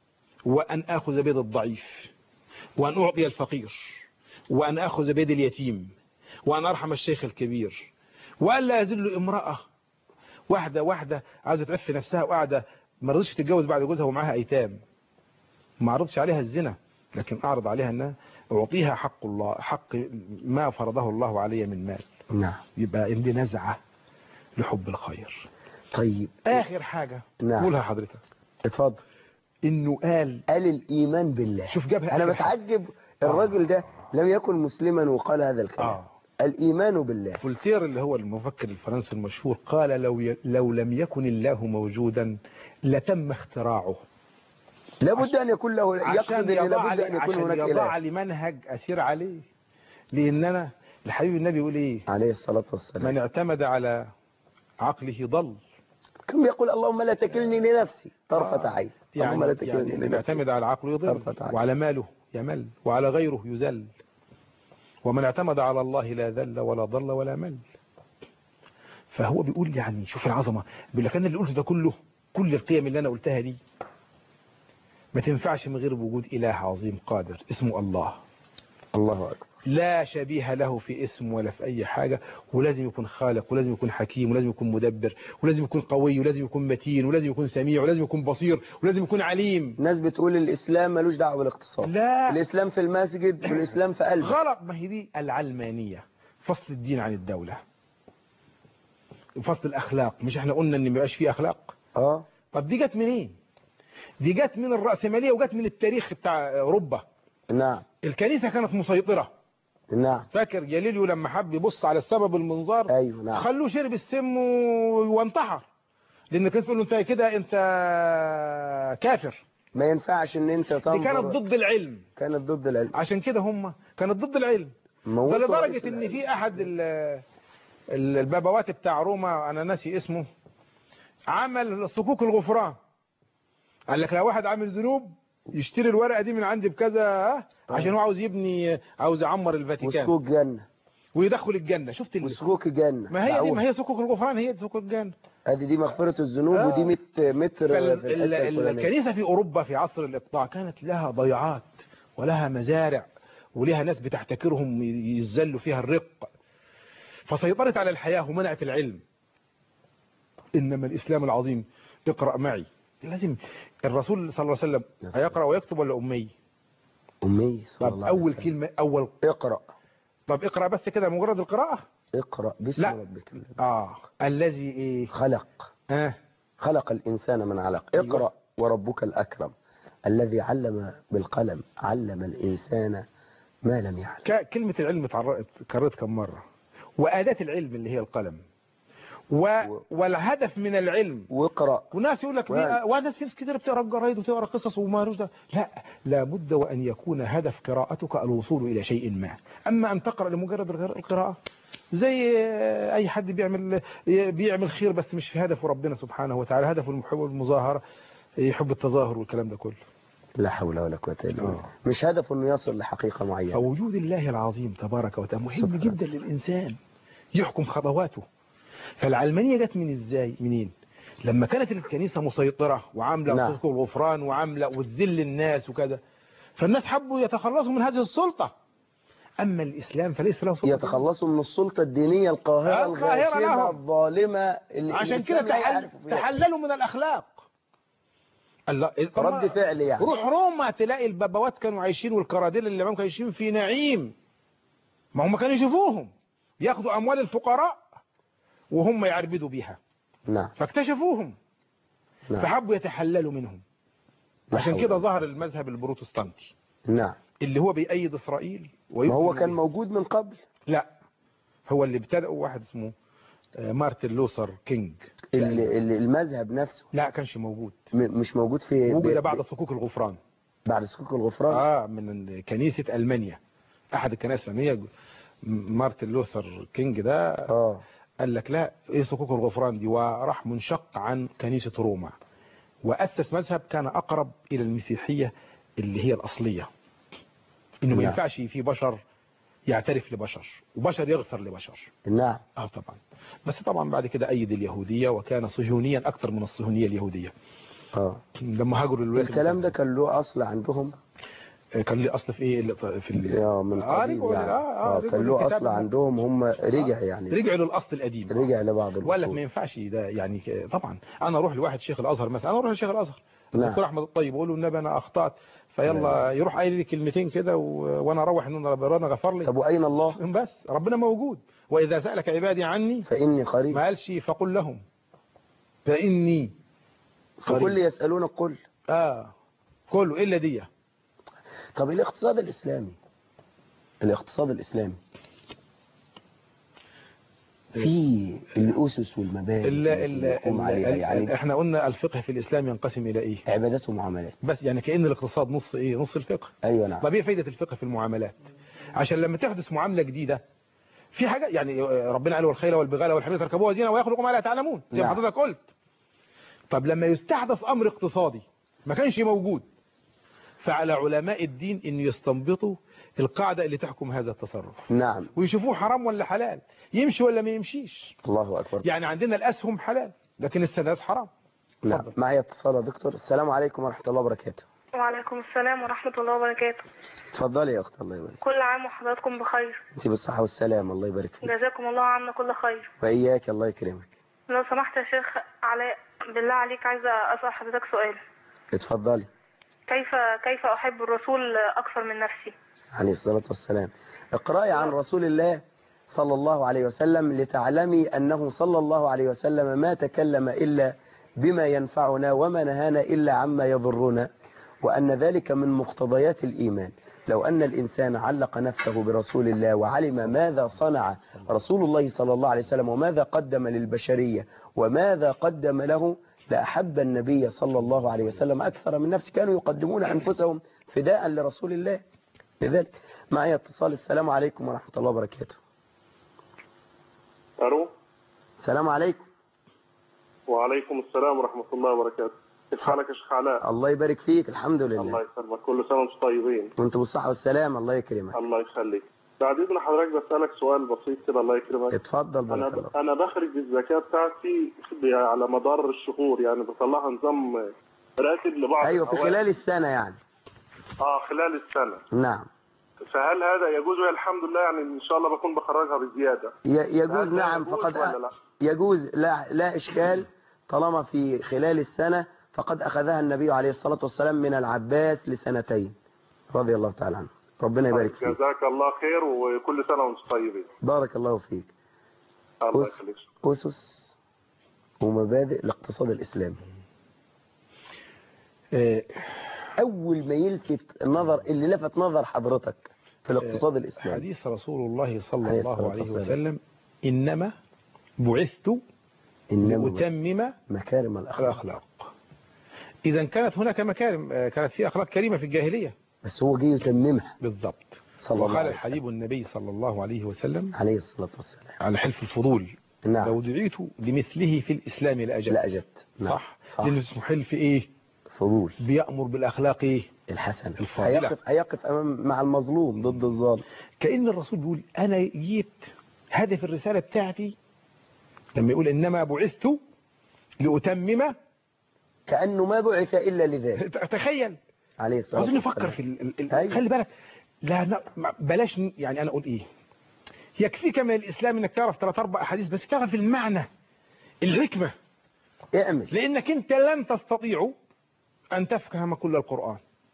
وأن آخذ بيد الضعيف وأن أعطي الفقير وأن آخذ بيد اليتيم وأن أرحم الشيخ الكبير وأن لا أذل امرأة واحدة واحدة عايزة تعف نفسها وقاعدة ما رضيتش تتجوز بعد جوزها ومعاها ايتام ما عرضش عليها الزنا لكن اعرض عليها ان اعطيها حق الله حق ما فرضه الله علي من مال نعم يبقى عندي نزعة لحب الخير طيب اخر حاجة نعم. قولها حضرتك اتفضل انه قال قال الإيمان بالله شوف جابها أنا آخر حاجة. بتعجب الراجل ده لم يكن مسلما وقال هذا الكلام آه. الإيمان بالله فولتير اللي هو المفكر الفرنسي المشهور قال لو ي... لو لم يكن الله موجودا لتم اختراعه لابد أن يكون له يقصد عشان أن يضع لابد لي أن يكون عشان هناك يضع إله لي منهج أسير عليه لأن أنا الحبيب النبي يقول إيه عليه الصلاة والسلام من اعتمد على عقله ضل كم يقول اللهم لا تكلني لنفسي طرفة آه. عين اللهم لا يعني, تكلني يعني اللي لنفسي معتمد على عقله يضل طرفة عين. وعلى ماله يمل وعلى غيره يذل ومن اعتمد على الله لا ذل ولا ضل ولا مل فهو بيقول يعني شوف العظمة بيقول لك انا اللي قلته ده كله كل القيم اللي انا قلتها دي ما تنفعش من غير وجود اله عظيم قادر اسمه الله الله أكبر لا شبيه له في اسم ولا في أي حاجة ولازم يكون خالق ولازم يكون حكيم ولازم يكون مدبر ولازم يكون قوي ولازم يكون متين ولازم يكون سميع ولازم يكون بصير ولازم يكون عليم الناس بتقول الإسلام ملوش دعوة بالاقتصاد لا الإسلام في المسجد والإسلام في قلبك غلط ما هي دي العلمانية فصل الدين عن الدولة فصل الأخلاق مش احنا قلنا ان ما يبقاش فيه أخلاق اه طب دي جت منين دي جت من الرأسمالية وجت من التاريخ بتاع أوروبا نعم الكنيسة كانت مسيطرة نعم فاكر جاليليو لما حب يبص على السبب المنظار أيوه نعم خلوه شرب السم و- وانتحر لان كانت تقول له انت كده انت كافر ما ينفعش ان انت دي تنظر كانت ضد العلم كانت ضد العلم عشان كده هم كانت ضد العلم ده موتوا رئيس لدرجة ان العلم. في احد ال- ال- البابوات بتاع روما انا ناسي اسمه عمل صكوك الغفران قال لك لو واحد عامل ذنوب يشتري الورقة دي من عندي بكذا ها؟ عشان هو عاوز يبني عاوز يعمر الفاتيكان وسكوك جنة ويدخل الجنة شفت ال... وسكوك جنة ما هي دي معقول. ما هي صكوك الغفران هي دي صكوك الجنة ادي دي مغفرة الذنوب آه. ودي 100 متر في الحتة الفلانية فالكنيسة في أوروبا في عصر الإقطاع كانت لها ضيعات ولها مزارع ولها ناس بتحتكرهم يزلوا فيها الرق فسيطرت على الحياة ومنعت العلم إنما الإسلام العظيم اقرأ معي لازم الرسول صلى الله عليه وسلم هيقرأ ويكتب ولا أمي أمي صلى طب الله عليه أول وسلم. كلمة أول اقرأ طب اقرأ بس كده مجرد القراءة اقرأ باسم لا. ربك الذي آه الذي إيه خلق آه خلق الإنسان من علق أيوة. اقرأ وربك الأكرم الذي علم بالقلم علم الإنسان ما لم يعلم ك- كلمة العلم اتعر- اتكررت كم مرة وأداة العلم اللي هي القلم و... والهدف من العلم واقرأ وناس يقول لك وال- وناس في ناس كتير بتقرا جرايد وتقرا قصص وما لوش ده لا لابد وان يكون هدف قراءتك الوصول الى شيء ما اما ان تقرا لمجرد الغر- القراءه زي اي حد بيعمل بيعمل خير بس مش في هدفه ربنا سبحانه وتعالى هدفه المحب المظاهره يحب التظاهر والكلام ده كله لا حول ولا قوة إلا بالله آه. مش هدفه إنه يصل لحقيقة معينة فوجود الله العظيم تبارك وتعالى مهم سبحانه. جدا للإنسان يحكم خطواته فالعلمانية جت من ازاي منين لما كانت الكنيسة مسيطرة وعاملة نعم. صدق الغفران وعاملة وتذل الناس وكذا فالناس حبوا يتخلصوا من هذه السلطة أما الإسلام فليس له سلطة يتخلصوا من السلطة الدينية القاهرة القاهرة الغاشمة لهم. الظالمة اللي عشان كده الإسلام لا تحل... يعرف فيها. تحللوا من الأخلاق الله طب ما- رد فعل يعني روح روما تلاقي البابوات كانوا عايشين والكراديل اللي معاهم كانوا عايشين في نعيم ما هم كانوا يشوفوهم ياخدوا اموال الفقراء وهم يعربدوا بيها نعم فاكتشفوهم نعم فحبوا يتحللوا منهم لا عشان حول كده ولا ظهر المذهب البروتستانتي نعم اللي هو بيأيد اسرائيل ما هو ويؤمن كان بيه. موجود من قبل لا هو اللي ابتدأه واحد اسمه آه، مارتن لوثر كينج ال- ال- المذهب نفسه لا كانش موجود م- مش موجود في وجد ب- بعد ب- صكوك الغفران بعد سكوك الغفران اه من كنيسة ألمانيا أحد الكنائس الألمانية مارتن لوثر كينج ده اه قال لك لا ايه صكوك الغفران دي وراح منشق عن كنيسة روما وأسس مذهب كان أقرب إلى المسيحية اللي هي الأصلية إنه ما نعم. ينفعش في بشر يعترف لبشر وبشر يغفر لبشر نعم اه طبعا بس طبعا بعد كده أيد اليهودية وكان صهيونيا أكثر من الصهيونية اليهودية اه لما هاجروا للولايات الكلام ده المتحدة. كان له اصل عندهم كان ليه أصل في إيه اللي- في ال... يا من آه، قديم رجعوا- يعني آه، آه، آه رجعوا كان له للكتاب اصل عندهم هم رجع يعني رجعوا للأصل القديم رجع لبعض وقال لك ما الاصول ينفعش ده يعني ك- طبعا انا اروح لواحد شيخ الازهر مثلا انا اروح لشيخ الازهر نعم. الدكتور احمد الطيب اقول له النبي انا اخطات فيلا يروح قايل لي كلمتين كده و... وانا اروح ان انا ربنا غفر لي طب واين الله بس ربنا موجود واذا سالك عبادي عني فاني قريب ما قالش فقل لهم فاني فكل قريب. يسالونك قل اه كله الا دي طب الاقتصاد الاسلامي الاقتصاد الاسلامي في الاسس والمبادئ ال... التي ال... يقوم ال... عليها ال... يعني احنا قلنا الفقه في الاسلام ينقسم الى ايه عبادات ومعاملات بس يعني كأن الاقتصاد نص ايه نص الفقه ايوه نعم طب ايه فايدة الفقه في المعاملات عشان لما تحدث معاملة جديدة في حاجة يعني ربنا قال والخيل والبغال والحمير تركبوها زينة ويخلق ما لا تعلمون زي ما نعم. حضرتك قلت طب لما يستحدث امر اقتصادي ما كانش موجود فعلى علماء الدين ان يستنبطوا القاعدة اللي تحكم هذا التصرف نعم ويشوفوه حرام ولا حلال يمشي ولا ما يمشيش الله أكبر يعني عندنا الأسهم حلال لكن السندات حرام نعم اتفضل. معي اتصال يا دكتور السلام عليكم ورحمة الله وبركاته وعليكم السلام ورحمة الله وبركاته اتفضلي يا أخت الله يبارك كل عام وحضراتكم بخير انت بالصحة والسلام الله يبارك فيك جزاكم الله عنا كل خير وإياك الله يكرمك لو سمحت يا شيخ علاء بالله عليك عايزة أسأل حضرتك سؤال اتفضلي كيف كيف أحب الرسول أكثر من نفسي عليه الصلاة والسلام اقرأي عن رسول الله صلى الله عليه وسلم لتعلمي أنه صلى الله عليه وسلم ما تكلم إلا بما ينفعنا وما نهانا إلا عما يضرنا وأن ذلك من مقتضيات الإيمان لو أن الإنسان علق نفسه برسول الله وعلم ماذا صنع رسول الله صلى الله عليه وسلم وماذا قدم للبشرية وماذا قدم له لأحب النبي صلى الله عليه وسلم أكثر من نفسه كانوا يقدمون أنفسهم فداء لرسول الله لذلك معي اتصال السلام عليكم ورحمة الله وبركاته الو السلام عليكم وعليكم السلام ورحمة الله وبركاته كيف حالك يا شيخ علاء الله يبارك فيك الحمد الله لله يسلمك كل سنة وانتم طيبين وانتم بالصحة والسلام الله يكرمك الله يخليك بعد اذن حضرتك بسألك سؤال بسيط كده الله يكرمك اتفضل انا بارك الله ب... انا بخرج الزكاة بتاعتي ب- على مدار الشهور يعني بطلعها نظام راتب لبعض ايوه في الأوقات. خلال السنة يعني اه خلال السنة نعم فهل هذا يجوز الحمد لله يعني ان شاء الله بكون بخرجها بزيادة ي- يجوز هل ده نعم يجوز فقد ولا لا؟ يجوز لا لا إشكال طالما في خلال السنة فقد أخذها النبي عليه الصلاة والسلام من العباس لسنتين رضي الله تعالى عنه ربنا يبارك فيك جزاك الله خير وكل سنة وانتم طيبين بارك الله فيك الله أس- يخليك أسس ومبادئ الاقتصاد الإسلامي آه، أول ما يلفت النظر اللي لفت نظر حضرتك في الاقتصاد الإسلامي حديث رسول الله صلى عليه الله الصلاة عليه والسلام. وسلم إنما بعثت إنما لأتمم مكارم الأخلاق الأخلاق إذا كانت هناك مكارم آه، كانت في أخلاق كريمة في الجاهلية بس هو جه يتممها بالضبط صلى الله وقال عليه الحبيب النبي صلى الله عليه وسلم عليه الصلاة والسلام على حلف الفضول لو نعم دعيت لمثله في الإسلام لأجل لا أجبت نعم. صح صح لأنه اسمه حلف إيه فضول بيأمر بالأخلاق إيه الحسن الفاضلة. هيقف هيقف أمام مع المظلوم ضد الظالم كأن الرسول بيقول أنا جيت هدف الرسالة بتاعتي لما يقول إنما بعثت لأتمم كأنه ما بعث إلا لذلك تخيل عليه الصلاة عاوزين والسلام نفكر في ال... ال... ال... أيوة. خلي بالك لا ن... ما- بلاش ن- يعني أنا أقول إيه يكفيك من الإسلام إنك تعرف ثلاث أربع أحاديث بس تعرف المعنى الحكمة اعمل لأنك أنت لن تستطيع أن تفهم كل القرآن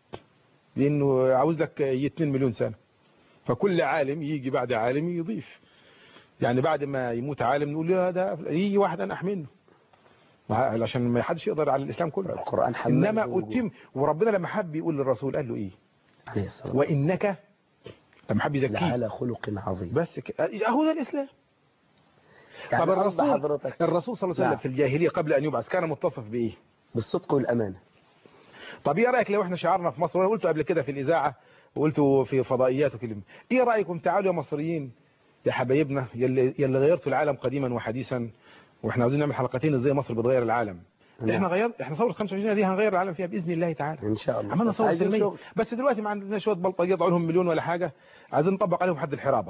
لأنه عاوز لك 2 مليون سنة فكل عالم يجي بعد عالم يضيف يعني بعد ما يموت عالم نقول له ده يجي واحد أنح منه مع- عشان ما حدش يقدر على الإسلام كله القرآن حمل إنما بالوجوه. أتم وربنا لما حب يقول للرسول قال له إيه عليه الصلاة والسلام وإنك لما حب يزكيه لعلى خلق عظيم بس ك... أهو ده الإسلام يعني طب قصد الرسول حضرتك الرسول صلى الله عليه نعم. وسلم في الجاهلية قبل أن يبعث كان متصف بإيه بالصدق والأمانة طب ايه رايك لو احنا شعارنا في مصر وانا قلته قبل كده في الاذاعه وقلته في فضائيات وكلمه ايه رايكم تعالوا يا مصريين يا حبايبنا يلي, يلي غيرتوا العالم قديما وحديثا واحنا عاوزين نعمل حلقتين ازاي مصر بتغير العالم نعم. احنا غير احنا ثوره 25 دي هنغير العالم فيها باذن الله تعالى إن شاء الله عملنا بس ثوره عايزين سلميه شغل. بس دلوقتي ما عندنا شويه بلطجيه يضعوا لهم مليون ولا حاجه عايزين نطبق عليهم حد الحرابه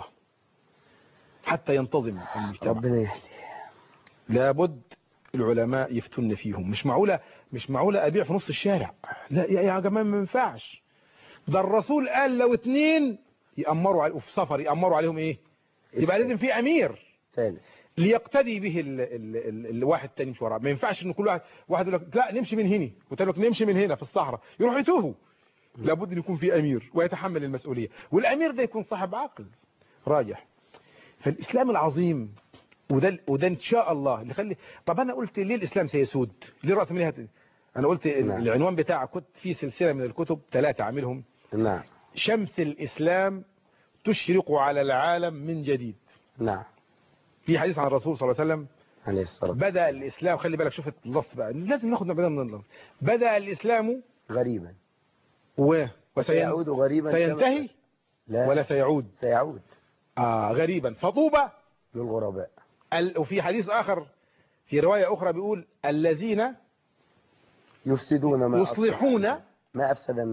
حتى ينتظم المجتمع ربنا يهدي لابد العلماء يفتن فيهم مش معقولة مش معقولة أبيع في نص الشارع لا يا يا جماعة ما ينفعش ده الرسول قال لو اتنين يأمروا على وفي سفر يأمروا عليهم ايه يبقى لازم في أمير ثالث ليقتدي به ال ال ال الواحد تاني مش وراه ما ينفعش ان كل واحد واحد يقول لك لا نمشي من هنا والتاني يقول لك نمشي من هنا في الصحراء يروح يتوهوا لابد ان يكون في امير ويتحمل المسؤوليه والامير ده يكون صاحب عقل راجح فالاسلام العظيم وده وده ان شاء الله اللي خلي طب انا قلت ليه الاسلام سيسود ليه راس ماليه هت- انا قلت نعم. العنوان بتاع كنت في سلسله من الكتب ثلاثه عاملهم نعم شمس الاسلام تشرق على العالم من جديد نعم في حديث عن الرسول صلى الله عليه وسلم عليه الصلاة والسلام بدأ الإسلام خلي بالك شوف اللفظ بقى لازم ناخد بدأ من اللفظ بدأ الإسلام غريبا و وسين... سيعود غريبا كما- سينتهي لا ولا سيعود سيعود آه غريبا فطوبى للغرباء ال... وفي حديث آخر في رواية أخرى بيقول الذين يفسدون ما يصلحون أفسد ما أفسد الناس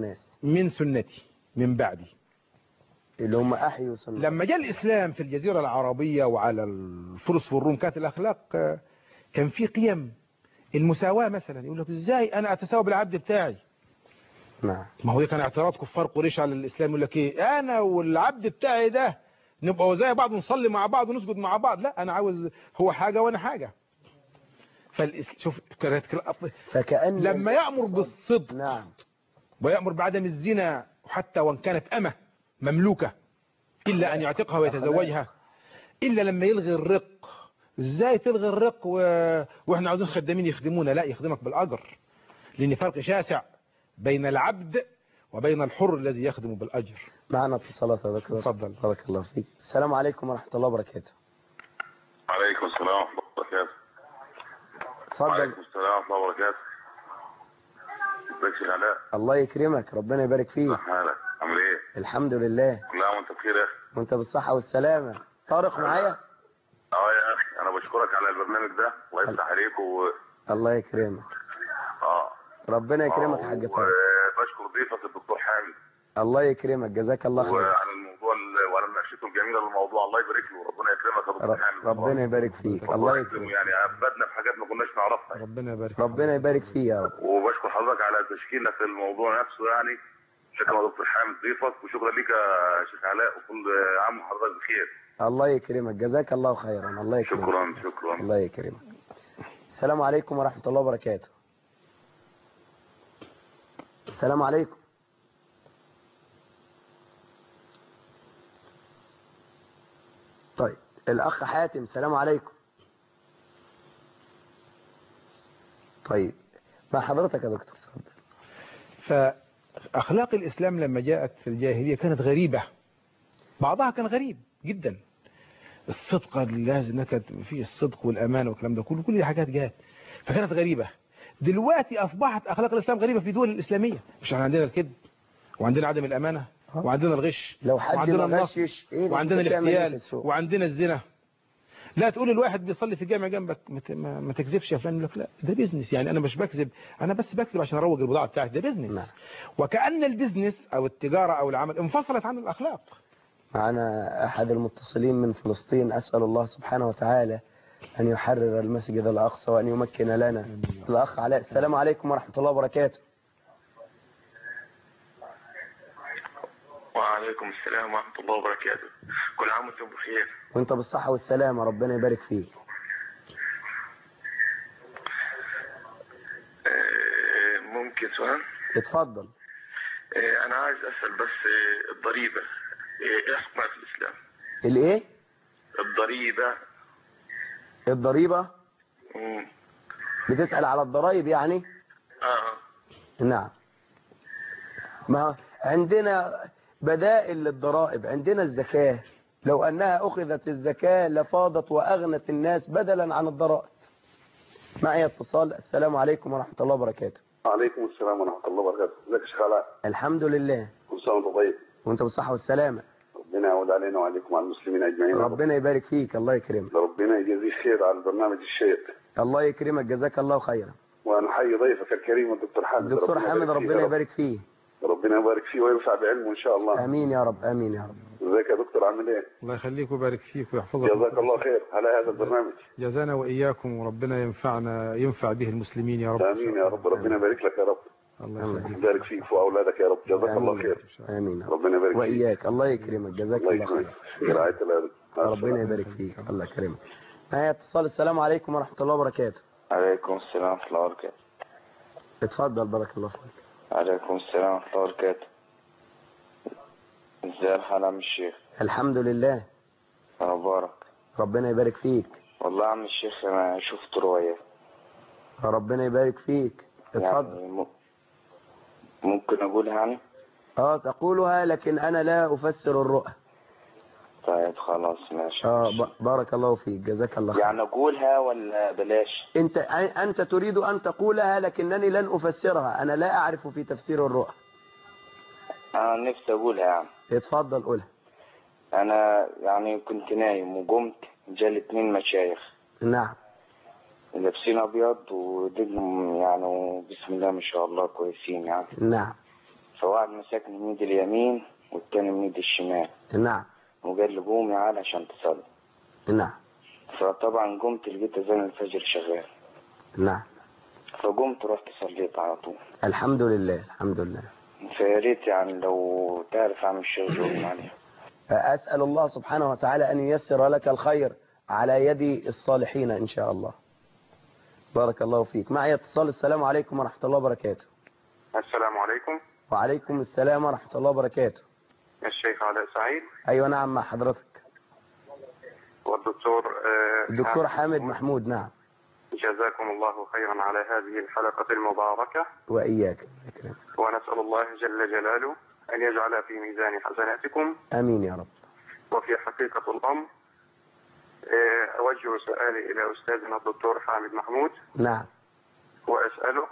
من سنتي من بعدي اللي هم أحيوا سنة لما جاء الإسلام في الجزيرة العربية وعلى الفرس والروم كانت الأخلاق آه، كان في قيم المساواة مثلا يقول لك إزاي أنا أتساوى بالعبد بتاعي نعم ما هو ده كان اعتراض كفار قريش على الإسلام يقول لك إيه أنا والعبد بتاعي ده نبقى زي بعض ونصلي مع بعض ونسجد مع بعض لا أنا عاوز هو حاجة وأنا حاجة فالإس... شوف كانت فكأن لما يأمر بالصدق نعم ويأمر بعدم الزنا حتى وان كانت أمة مملوكة إلا أن يعتقها ويتزوجها إلا لما يلغي الرق إزاي تلغي الرق و... وإحنا عاوزين خدامين يخدمونا لا يخدمك بالأجر لأن فرق شاسع بين العبد وبين الحر الذي يخدم بالأجر معنا اتصالات يا دكتور اتفضل. بارك الله فيك السلام عليكم ورحمة الله وبركاته عليكم السلام ورحمة الله وبركاته اتفضل وعليكم السلام ورحمة الله وبركاته ازيك يا شيخ علاء الله يكرمك ربنا يبارك فيك ازي حالك عامل ايه الحمد لله كل عام وانت بخير يا اخي وانت بالصحة والسلامة طارق معايا اه يا اخي انا بشكرك على البرنامج ده الله يفتح عليك و الله يكرمك اه ربنا يكرمك يا آه، حاج طارق وبشكر ضيفك الدكتور حامد الله يكرمك جزاك الله خير وعلى الموضوع ال- وعلى مناقشته الجميله للموضوع الله يبارك له وربنا يكرمك يا دكتور ر- حامد ربنا يبارك فيك الله الله يكرمك يعني افادنا في حاجات ما كناش نعرفها ربنا يبارك ربنا يبارك فيه يا رب وبشكر حضرتك على تشكيلك للموضوع نفسه يعني شكرا يا دكتور حامد ضيفك وشكرا ليك يا شيخ علاء وكل عام وحضرتك بخير الله يكرمك جزاك الله خيرا الله يكرمك شكرا شكرا الله يكرمك السلام عليكم ورحمة الله وبركاته السلام عليكم طيب الأخ حاتم السلام عليكم طيب مع حضرتك يا دكتور اتفضل فأخلاق الإسلام لما جاءت في الجاهلية كانت غريبة بعضها كان غريب جدا الصدق لازم كانت فيه الصدق والأمان والكلام ده كله كل دي حاجات جات فكانت غريبة دلوقتي أصبحت أخلاق الإسلام غريبة في دول الإسلامية مش احنا عندنا الكذب وعندنا عدم الأمانة وعندنا الغش لو حد وعندنا ما النصب غشش ايه اللي وعندنا انت بتعمل ايه في الاحتيال السوق؟ وعندنا الزنا لا تقول الواحد بيصلي في الجامع جنبك ما ت- ما, ما تكذبش يا فلان يقول لك لا ده بيزنس يعني انا مش بكذب انا بس بكذب عشان اروج البضاعه بتاعتي ده بيزنس نعم. وكأن البيزنس او التجاره او العمل انفصلت عن الاخلاق معنا أحد المتصلين من فلسطين أسأل الله سبحانه وتعالى أن يحرر المسجد الأقصى وأن يمكن لنا الأخ علاء السلام عليكم ورحمة الله وبركاته وعليكم السلام ورحمة الله وبركاته كل عام وانتم بخير وانت بالصحة والسلامة ربنا يبارك فيك آه، ممكن سؤال اتفضل آه، أنا عايز أسأل بس آه، الضريبة آه، إيه حكمها في الإسلام الايه الضريبة الضريبة مم. بتسأل على الضرائب يعني آه نعم ما عندنا بدائل للضرائب عندنا الزكاة لو أنها أخذت الزكاة لفاضت وأغنت الناس بدلا عن الضرائب معي اتصال السلام عليكم ورحمة الله وبركاته وعليكم السلام ورحمة الله وبركاته ازيك يا شيخ علاء الحمد لله كل سنة وانت طيب وانت بالصحة والسلامة ربنا يعود علينا وعليكم وعلى المسلمين أجمعين يا رب. ربنا يبارك فيك الله يكرمك ربنا يجزيك خير على البرنامج الشيق الله يكرمك جزاك الله خيرا ونحيي ضيفك الكريم الدكتور حامد الدكتور ربنا حامد يبارك فيه ربنا يا رب. يبارك فيه ربنا يبارك فيه وينفع بعلمه إن شاء الله امين يا رب امين يا رب ازيك يا دكتور عامل ايه الله يخليك ويبارك فيك ويحفظك جزاك الله خير على هذا البرنامج جزانا واياكم وربنا ينفعنا ينفع به المسلمين يا رب آمين يا رب ربنا يبارك لك يا رب الله يخليك يبارك فيك وأولادك يا رب جزاك الله امين خير امين يا رب. ربنا يبارك فيك واياك الله يكرمك جزاك الله الله يكرمك خير في رعاية الله ربنا يبارك فيك الله يكرمك معايا اتصال السلام عليكم ورحمة الله وبركاته عليكم السلام ورحمة الله وبركاته اتفضل بارك الله فيك عليكم السلام ورحمة الله وبركاته ازاي الحال يا عم الشيخ الحمد لله انا مبارك ربنا يبارك فيك والله يا عم الشيخ انا شفت رؤية ربنا يبارك فيك اتفضل يعني م... ممكن اقولها يعني اه تقولها لكن انا لا افسر الرؤى طيب خلاص ماشي اه ب- بارك الله فيك جزاك الله خير يعني اقولها ولا بلاش انت انت تريد ان تقولها لكنني لن افسرها انا لا اعرف في تفسير الرؤى انا نفسي اقولها يعني اتفضل قولها انا يعني كنت نايم وقمت جالي اتنين مشايخ نعم لابسين ابيض ودقهم يعني بسم الله ما شاء الله كويسين يعني نعم فواحد مسكني من ايد اليمين والتاني من ايد الشمال نعم وقال لي قوم يا علي عشان تصلي نعم فطبعا قمت لقيت اذان الفجر شغال نعم فقمت رحت صليت على طول الحمد لله الحمد لله فيا ريت يعني لو تعرف اعمل شيء جوهم عليها أسأل الله سبحانه وتعالى أن ييسر لك الخير على يد الصالحين إن شاء الله بارك الله فيك معي اتصال السلام عليكم ورحمة الله وبركاته السلام عليكم وعليكم السلام ورحمة الله وبركاته الشيخ علاء سعيد أيوة نعم مع حضرتك والدكتور آه، الدكتور حامد محمود نعم جزاكم الله خيرا على هذه الحلقة المباركة وإياك أكرم. ونسأل الله جل جلاله أن يجعل في ميزان حسناتكم آمين يا رب وفي حقيقة الأمر آه، أوجه سؤالي إلى أستاذنا الدكتور حامد محمود نعم وأسأله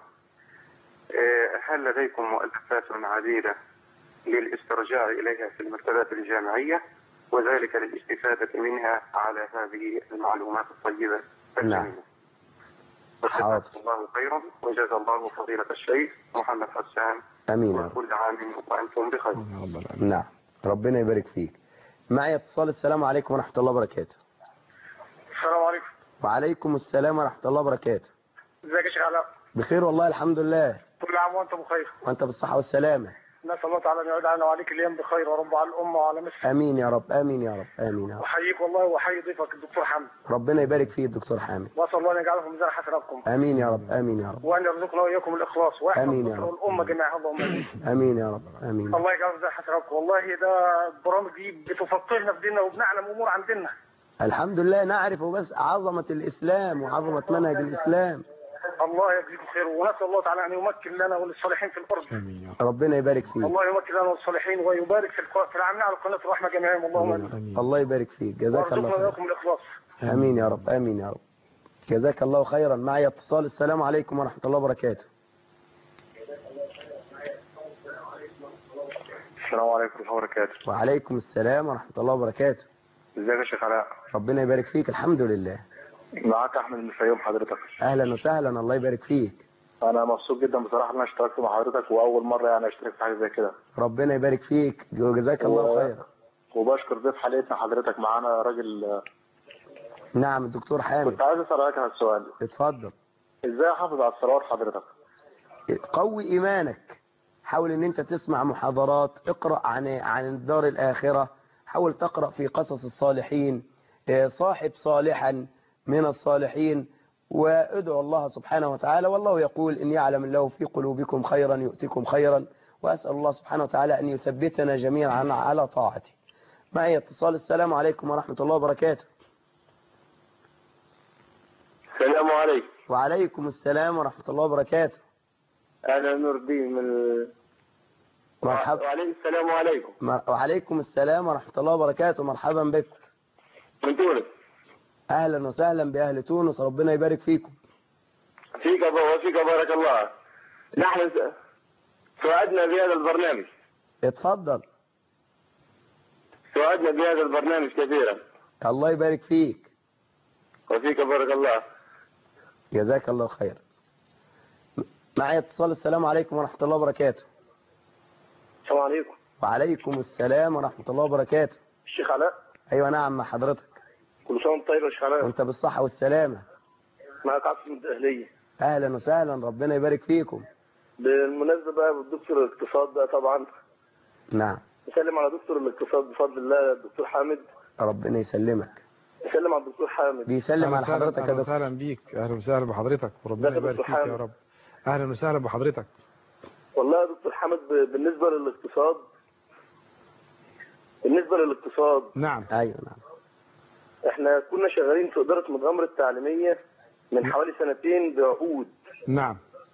آه، هل لديكم مؤلفات عديدة للاسترجاع إليها في المكتبات الجامعية وذلك للاستفادة منها على هذه المعلومات الطيبة نعم. حاضر. جزاكم الله خيرا وجزا الله فضيلة الشيخ محمد حسان آمين يا رب وكل عام وأنتم بخير يا رب العالمين. نعم ربنا يبارك فيك معي اتصال السلام عليكم ورحمة الله وبركاته السلام عليكم وعليكم السلام ورحمة الله وبركاته ازيك يا شيخ علاء بخير والله الحمد لله كل عام وانت بخير وانت بالصحة والسلامة نسال الله تعالى ان يعود علينا وعليك الايام بخير ورب على الامه وعلى مصر امين يا رب امين يا رب امين يا رب احييك والله واحيي ضيفك الدكتور حمد ربنا يبارك فيك دكتور حامد واسال الله ان يجعله في ميزان حسناتكم امين يا رب امين يا رب وان يرزقنا واياكم الاخلاص ويحفظ آمين يا مصر رب. والامه جميعا اللهم امين امين يا رب امين الله يجعله في ميزان حسناتكم والله ده البرامج دي بتفقهنا في ديننا وبنعلم امور عن ديننا الحمد لله نعرف بس عظمة الإسلام وعظمة منهج الإسلام الله يجزيكم خير ونسال الله تعالى ان يمكن لنا وللصالحين في الارض آمين يا رب ربنا يبارك فيك الله يمكن لنا وللصالحين ويبارك في الق- في العاملين على قناه الرحمه جميعا اللهم امين آمين. الله يبارك فيك جزاك الله وارزقنا خير واياكم الاخلاص امين يا رب امين يا رب جزاك الله خيرا معي اتصال السلام عليكم ورحمة الله وبركاته السلام عليكم ورحمة الله وبركاته وعليكم السلام ورحمة الله وبركاته ازيك يا شيخ علاء ربنا يبارك فيك الحمد لله معاك أحمد من الفيوم حضرتك اهلا وسهلا الله يبارك فيك أنا مبسوط جدا بصراحة إن أنا اشتركت مع حضرتك وأول مرة يعني أشترك في حاجة زي كده ربنا يبارك فيك وجزاك الله و- خير وبشكر ضيف حلقتنا حضرتك معانا راجل نعم الدكتور حامد كنت عايز أسأل حضرتك على السؤال اتفضل إزاي أحافظ على الصلوات حضرتك؟ قوي ايمانك حاول ان انت تسمع محاضرات اقرأ عن عن الدار الاخرة حاول تقرأ في قصص الصالحين اه، صاحب صالحا من الصالحين وادعو الله سبحانه وتعالى والله يقول ان يعلم الله في قلوبكم خيرا يؤتكم خيرا واسال الله سبحانه وتعالى ان يثبتنا جميعا على طاعته معي اتصال السلام عليكم ورحمة الله وبركاته السلام عليكم وعليكم السلام ورحمة الله وبركاته أنا نور الدين من مرحبا وعليكم السلام عليكم مر- وعليكم السلام ورحمة الله وبركاته مرحبا بك من تونس أهلا وسهلا بأهل تونس ربنا يبارك فيكم فيك وفيك بارك الله نحن س- سعدنا بهذا البرنامج اتفضل سعدنا بهذا البرنامج كثيرا الله يبارك فيك وفيك بارك الله جزاك الله خير معي اتصال السلام عليكم ورحمة الله وبركاته السلام عليكم وعليكم السلام ورحمة الله وبركاته الشيخ علاء أيوة نعم مع حضرتك كل سنه وانت طيب يا شيخ علاء وانت بالصحة والسلامة معك عاصم من الدقهليه أهلا وسهلا ربنا يبارك فيكم بالمناسبه بقى بالدكتور الاقتصاد ده طبعا نعم نسلم على دكتور الاقتصاد بفضل الله الدكتور حامد ربنا يسلمك نسلم على الدكتور حامد بيسلم على أهلا وسهلا- حضرتك يا اهلا دكتور وسهلا بيك اهلا وسهلا بحضرتك وربنا ازيك يا يبارك دكتور فيك يا حامد؟ رب اهلا وسهلا بحضرتك والله يا دكتور حامد ب- بالنسبه للاقتصاد بالنسبه للاقتصاد نعم ايوه نعم احنا كنا شغالين في اداره متغمره التعليميه من حوالي سنتين بعقود نعم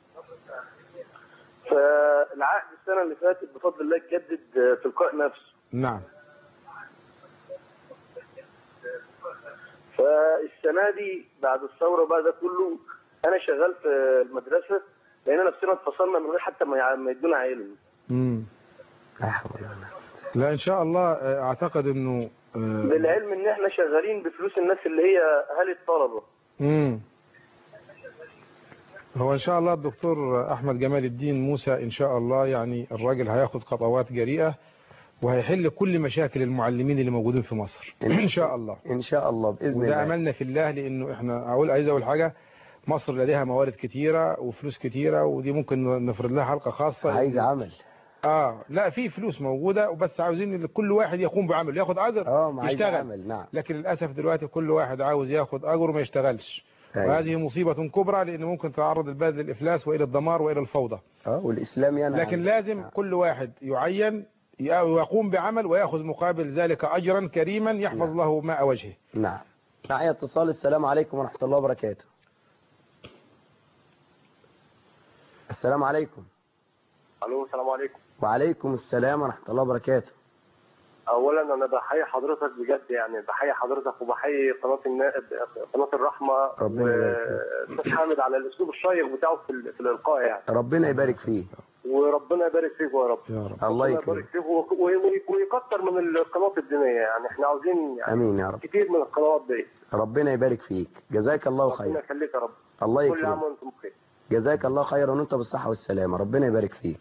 فالعقد السنه اللي فاتت بفضل الله اتجدد تلقاء نفسه نعم فالسنه دي بعد الثوره بقى ده كله انا شغال في المدرسه لان نفسنا اتفصلنا من غير حتى ما يع- ما يدونا علم مم. لا حول ولا قوة لا ان شاء الله آه، اعتقد انه آه، بالعلم ان احنا شغالين بفلوس الناس اللي هي اهالي الطلبه مم. هو ان شاء الله الدكتور احمد جمال الدين موسى ان شاء الله يعني الراجل هياخد خطوات جريئة وهيحل كل مشاكل المعلمين اللي موجودين في مصر ان شاء الله ان شاء الله باذن وده الله املنا في الله لانه احنا اقول عايز اقول حاجة مصر لديها موارد كتيرة وفلوس كتيرة ودي ممكن نفرض لها حلقة خاصة عايز عمل اه لا في فلوس موجودة وبس عاوزين ان كل واحد يقوم بعمله ياخد اجر اه ما عايز يشتغل عمل نعم لكن للاسف دلوقتي كل واحد عاوز ياخد اجر وما يشتغلش أيوة. وهذه مصيبة كبرى لان ممكن تعرض البلد للافلاس والى الدمار والى الفوضى اه والاسلام ينهى لكن عن- لازم كل واحد يعين ويقوم بعمل ويأخذ مقابل ذلك أجرا كريما يحفظ له ماء وجهه نعم معي اتصال السلام عليكم ورحمة الله وبركاته السلام عليكم الو السلام عليكم وعليكم السلام ورحمة الله وبركاته اولا انا بحيي حضرتك بجد يعني بحيي حضرتك وبحيي قناه النا... قناه الرحمه ربنا يبارك فيك. واستاذ حامد على الاسلوب الشيق بتاعه في, ال... في الالقاء يعني ربنا يبارك فيه وربنا يبارك فيك يا رب يا رب الله ربنا يكرمك يبارك فيك و... و... ويكتر من القنوات الدينيه يعني احنا عاوزين يعني امين يا رب كتير من القنوات دي ربنا يبارك فيك جزاك الله ربنا خير يخليك يا رب الله كل عام يكرمك وانتم بخير جزاك الله خيرا وانت بالصحة والسلامة ربنا يبارك فيك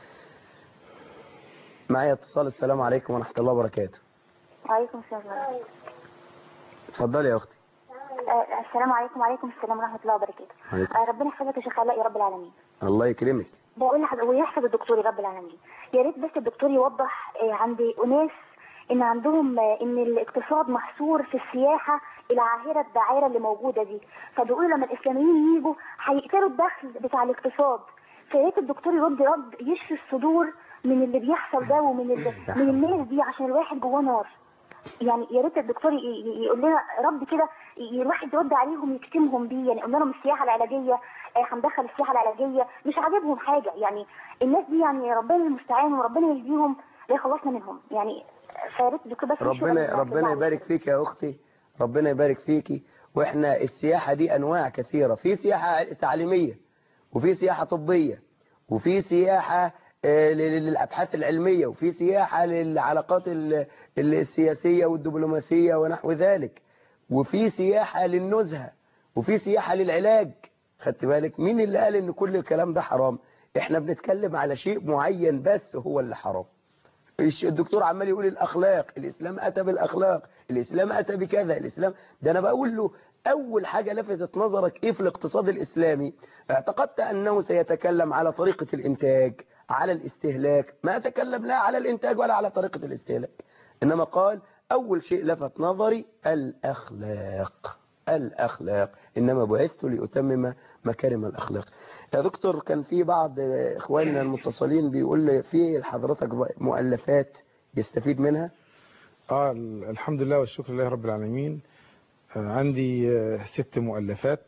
معي اتصال السلام عليكم ورحمة الله وبركاته وعليكم السلام اتفضلي يا اختي آه، السلام عليكم وعليكم السلام ورحمة الله وبركاته عليكم آه، ربنا يحفظك يا شيخ علاء يا رب العالمين الله يكرمك بقول لحضرتك ويحفظ الدكتور يا رب العالمين يا ريت بس الدكتور يوضح آه، عند ناس ان عندهم آه، ان الاقتصاد محصور في السياحة العاهرة الدعايرة اللي موجودة دي فبيقولوا لما الاسلاميين يجوا هيقتلوا الدخل بتاع الاقتصاد فيا ريت الدكتور يرد رد يشفي الصدور من اللي بيحصل ده ومن ال... من الناس دي عشان الواحد جواه نار يعني يا ريت الدكتور ي- ي- يقول لنا رد كده ي- الواحد يرد عليهم يكتمهم بيه يعني قلنا لهم السياحه العلاجيه آه، هندخل السياحه العلاجيه مش عاجبهم حاجه يعني الناس دي يعني ربنا المستعان وربنا يهديهم لا يخلصنا منهم يعني فيا ريت الدكتور بس يشوف ربنا الناس ربنا اللي يبارك فيك يا اختي ربنا يبارك فيكي واحنا السياحة دي انواع كثيرة في سياحة تعليمية وفي سياحة طبية وفي سياحة آه، لل- للابحاث العلمية وفي سياحة للعلاقات ال- ال- السياسية والدبلوماسية ونحو ذلك وفي سياحة للنزهة وفي سياحة للعلاج خدت بالك مين اللي قال ان كل الكلام ده حرام احنا بنتكلم على شيء معين بس هو اللي حرام الش- الدكتور عمال يقول الأخلاق الإسلام أتى بالأخلاق الإسلام أتى بكذا الإسلام ده أنا بقول له أول حاجة لفتت نظرك إيه في الاقتصاد الإسلامي اعتقدت أنه سيتكلم على طريقة الإنتاج على الاستهلاك ما أتكلم لا على الإنتاج ولا على طريقة الاستهلاك إنما قال أول شيء لفت نظري الأخلاق الأخلاق إنما بعثت لأتمم مكارم الأخلاق يا دكتور كان في بعض إخواننا المتصلين بيقول لي في لحضرتك مؤلفات يستفيد منها اه ال- الحمد لله والشكر لله رب العالمين آه، عندي آه، ست مؤلفات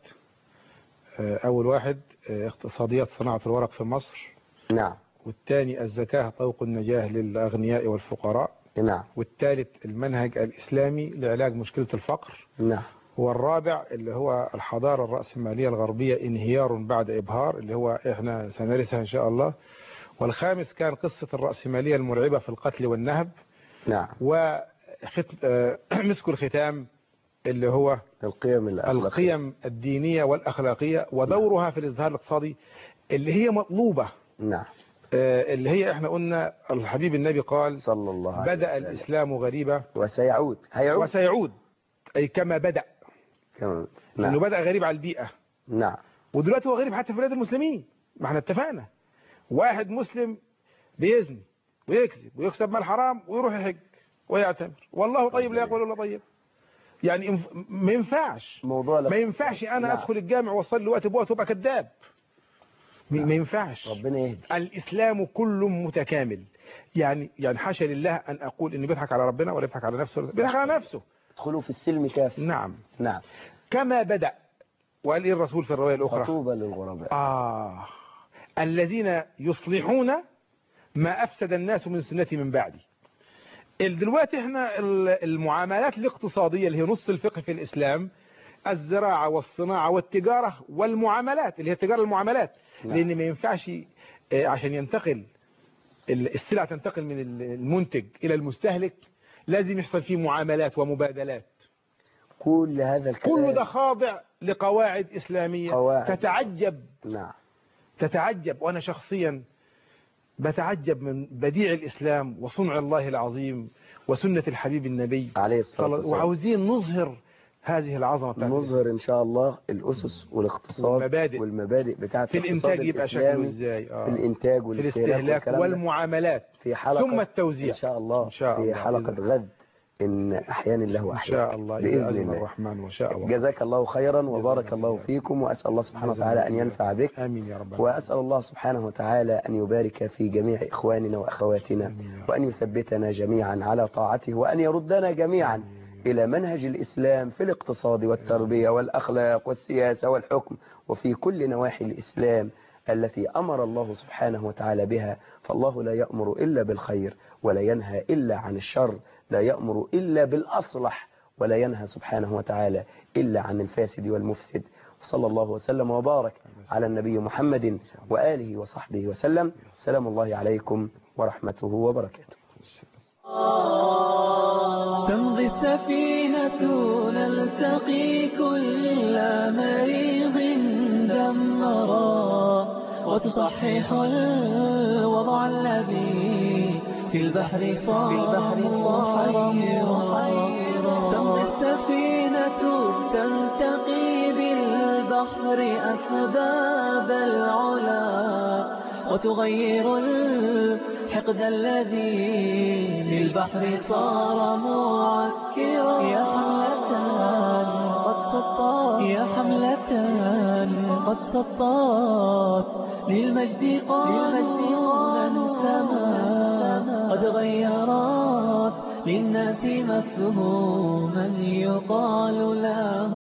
آه، أول واحد آه، اقتصاديات صناعة الورق في مصر نعم والثاني الزكاة طوق النجاة للأغنياء والفقراء نعم والثالث المنهج الإسلامي لعلاج مشكلة الفقر نعم والرابع اللي هو الحضارة الرأسمالية الغربية انهيار بعد إبهار اللي هو إحنا سندرسها إن شاء الله والخامس كان قصة الرأسمالية المرعبة في القتل والنهب نعم ومسك الختام اللي هو القيم الأخلاقية القيم الدينية والأخلاقية ودورها في الازدهار الاقتصادي اللي هي مطلوبة نعم آه، اللي هي احنا قلنا الحبيب النبي قال صلى الله عليه بدأ وسلم. الإسلام غريبا وسيعود هيعود وسيعود أي كما بدأ كمان لأنه نعم بدأ غريب على البيئة نعم ودلوقتي هو غريب حتى في بلاد المسلمين ما احنا اتفقنا واحد مسلم بيزني ويكذب ويكسب مال حرام ويروح يحج ويعتمر والله طيب لا يقول الا طيب يعني انف- ما ينفعش موضوع ما ينفعش انا نعم. ادخل الجامع واصلي وقت بوقت وابقى كذاب ما ما ينفعش ربنا يهدي الاسلام كله متكامل يعني يعني حاشا لله ان اقول انه بيضحك على ربنا ولا بيضحك على نفسه ولا بيضحك على نفسه ادخلوا في السلم كافة نعم نعم كما بدأ وقال ايه الرسول في الروايه الاخرى فطوبى للغرباء آه الذين يصلحون ما أفسد الناس من سنتي من بعدي ال- دلوقتي احنا ال- المعاملات الاقتصادية اللي هي نص الفقه في الإسلام الزراعة والصناعة والتجارة والمعاملات اللي هي التجارة المعاملات نعم. لأن ما ينفعش آه، عشان ينتقل ال- السلع تنتقل من ال- المنتج إلى المستهلك لازم يحصل فيه معاملات ومبادلات كل هذا الكلام كل ده خاضع لقواعد إسلامية قواعد. تتعجب نعم تتعجب وأنا شخصيا بتعجب من بديع الإسلام وصنع الله العظيم وسنة الحبيب النبي عليه الصلاة صلى- والسلام وعاوزين نظهر هذه العظمة بتاعت نظهر إن شاء الله الأسس والاقتصاد والمبادئ. والمبادئ بتاعت في الاقتصاد الإنتاج يبقى شكله الإسلامي، إزاي آه. في الإنتاج في والاستهلاك الاستهلاك والكلام ده. والمعاملات في حلقة ثم التوزيع إن شاء الله إن شاء في الله حلقة بإذن- غد إن أحيان الله إن وأحيان شاء الله إذا بإذن أذن الله الرحمن وشاء الله جزاك الله خيرا وبارك الله فيكم وأسأل الله سبحانه وتعالى أن ينفع بك آمين يا رب وأسأل الله سبحانه وتعالى أن يبارك في جميع إخواننا وأخواتنا وأن يثبتنا جميعا على طاعته وأن يردنا جميعا إلى منهج الإسلام في الاقتصاد والتربية والأخلاق والسياسة والحكم وفي كل نواحي الإسلام التي أمر الله سبحانه وتعالى بها فالله لا يأمر إلا بالخير ولا ينهى إلا عن الشر لا يأمر إلا بالأصلح ولا ينهى سبحانه وتعالى إلا عن الفاسد والمفسد وصلى الله وسلم وبارك على النبي محمد وآله وصحبه وسلم سلام الله عليكم ورحمته وبركاته تمضي السفينة نلتقي كل مريض دمرا وتصحح الوضع الذي في البحر صار محيرا تمضي السفينة تلتقي بالبحر أسباب العلا وتغير الحقد الذي للبحر صار معكرا يا حملتان قد سطات يا حملتان قد سطات للمجد قانونا سما قد غيرت للناس مفهوما يقال له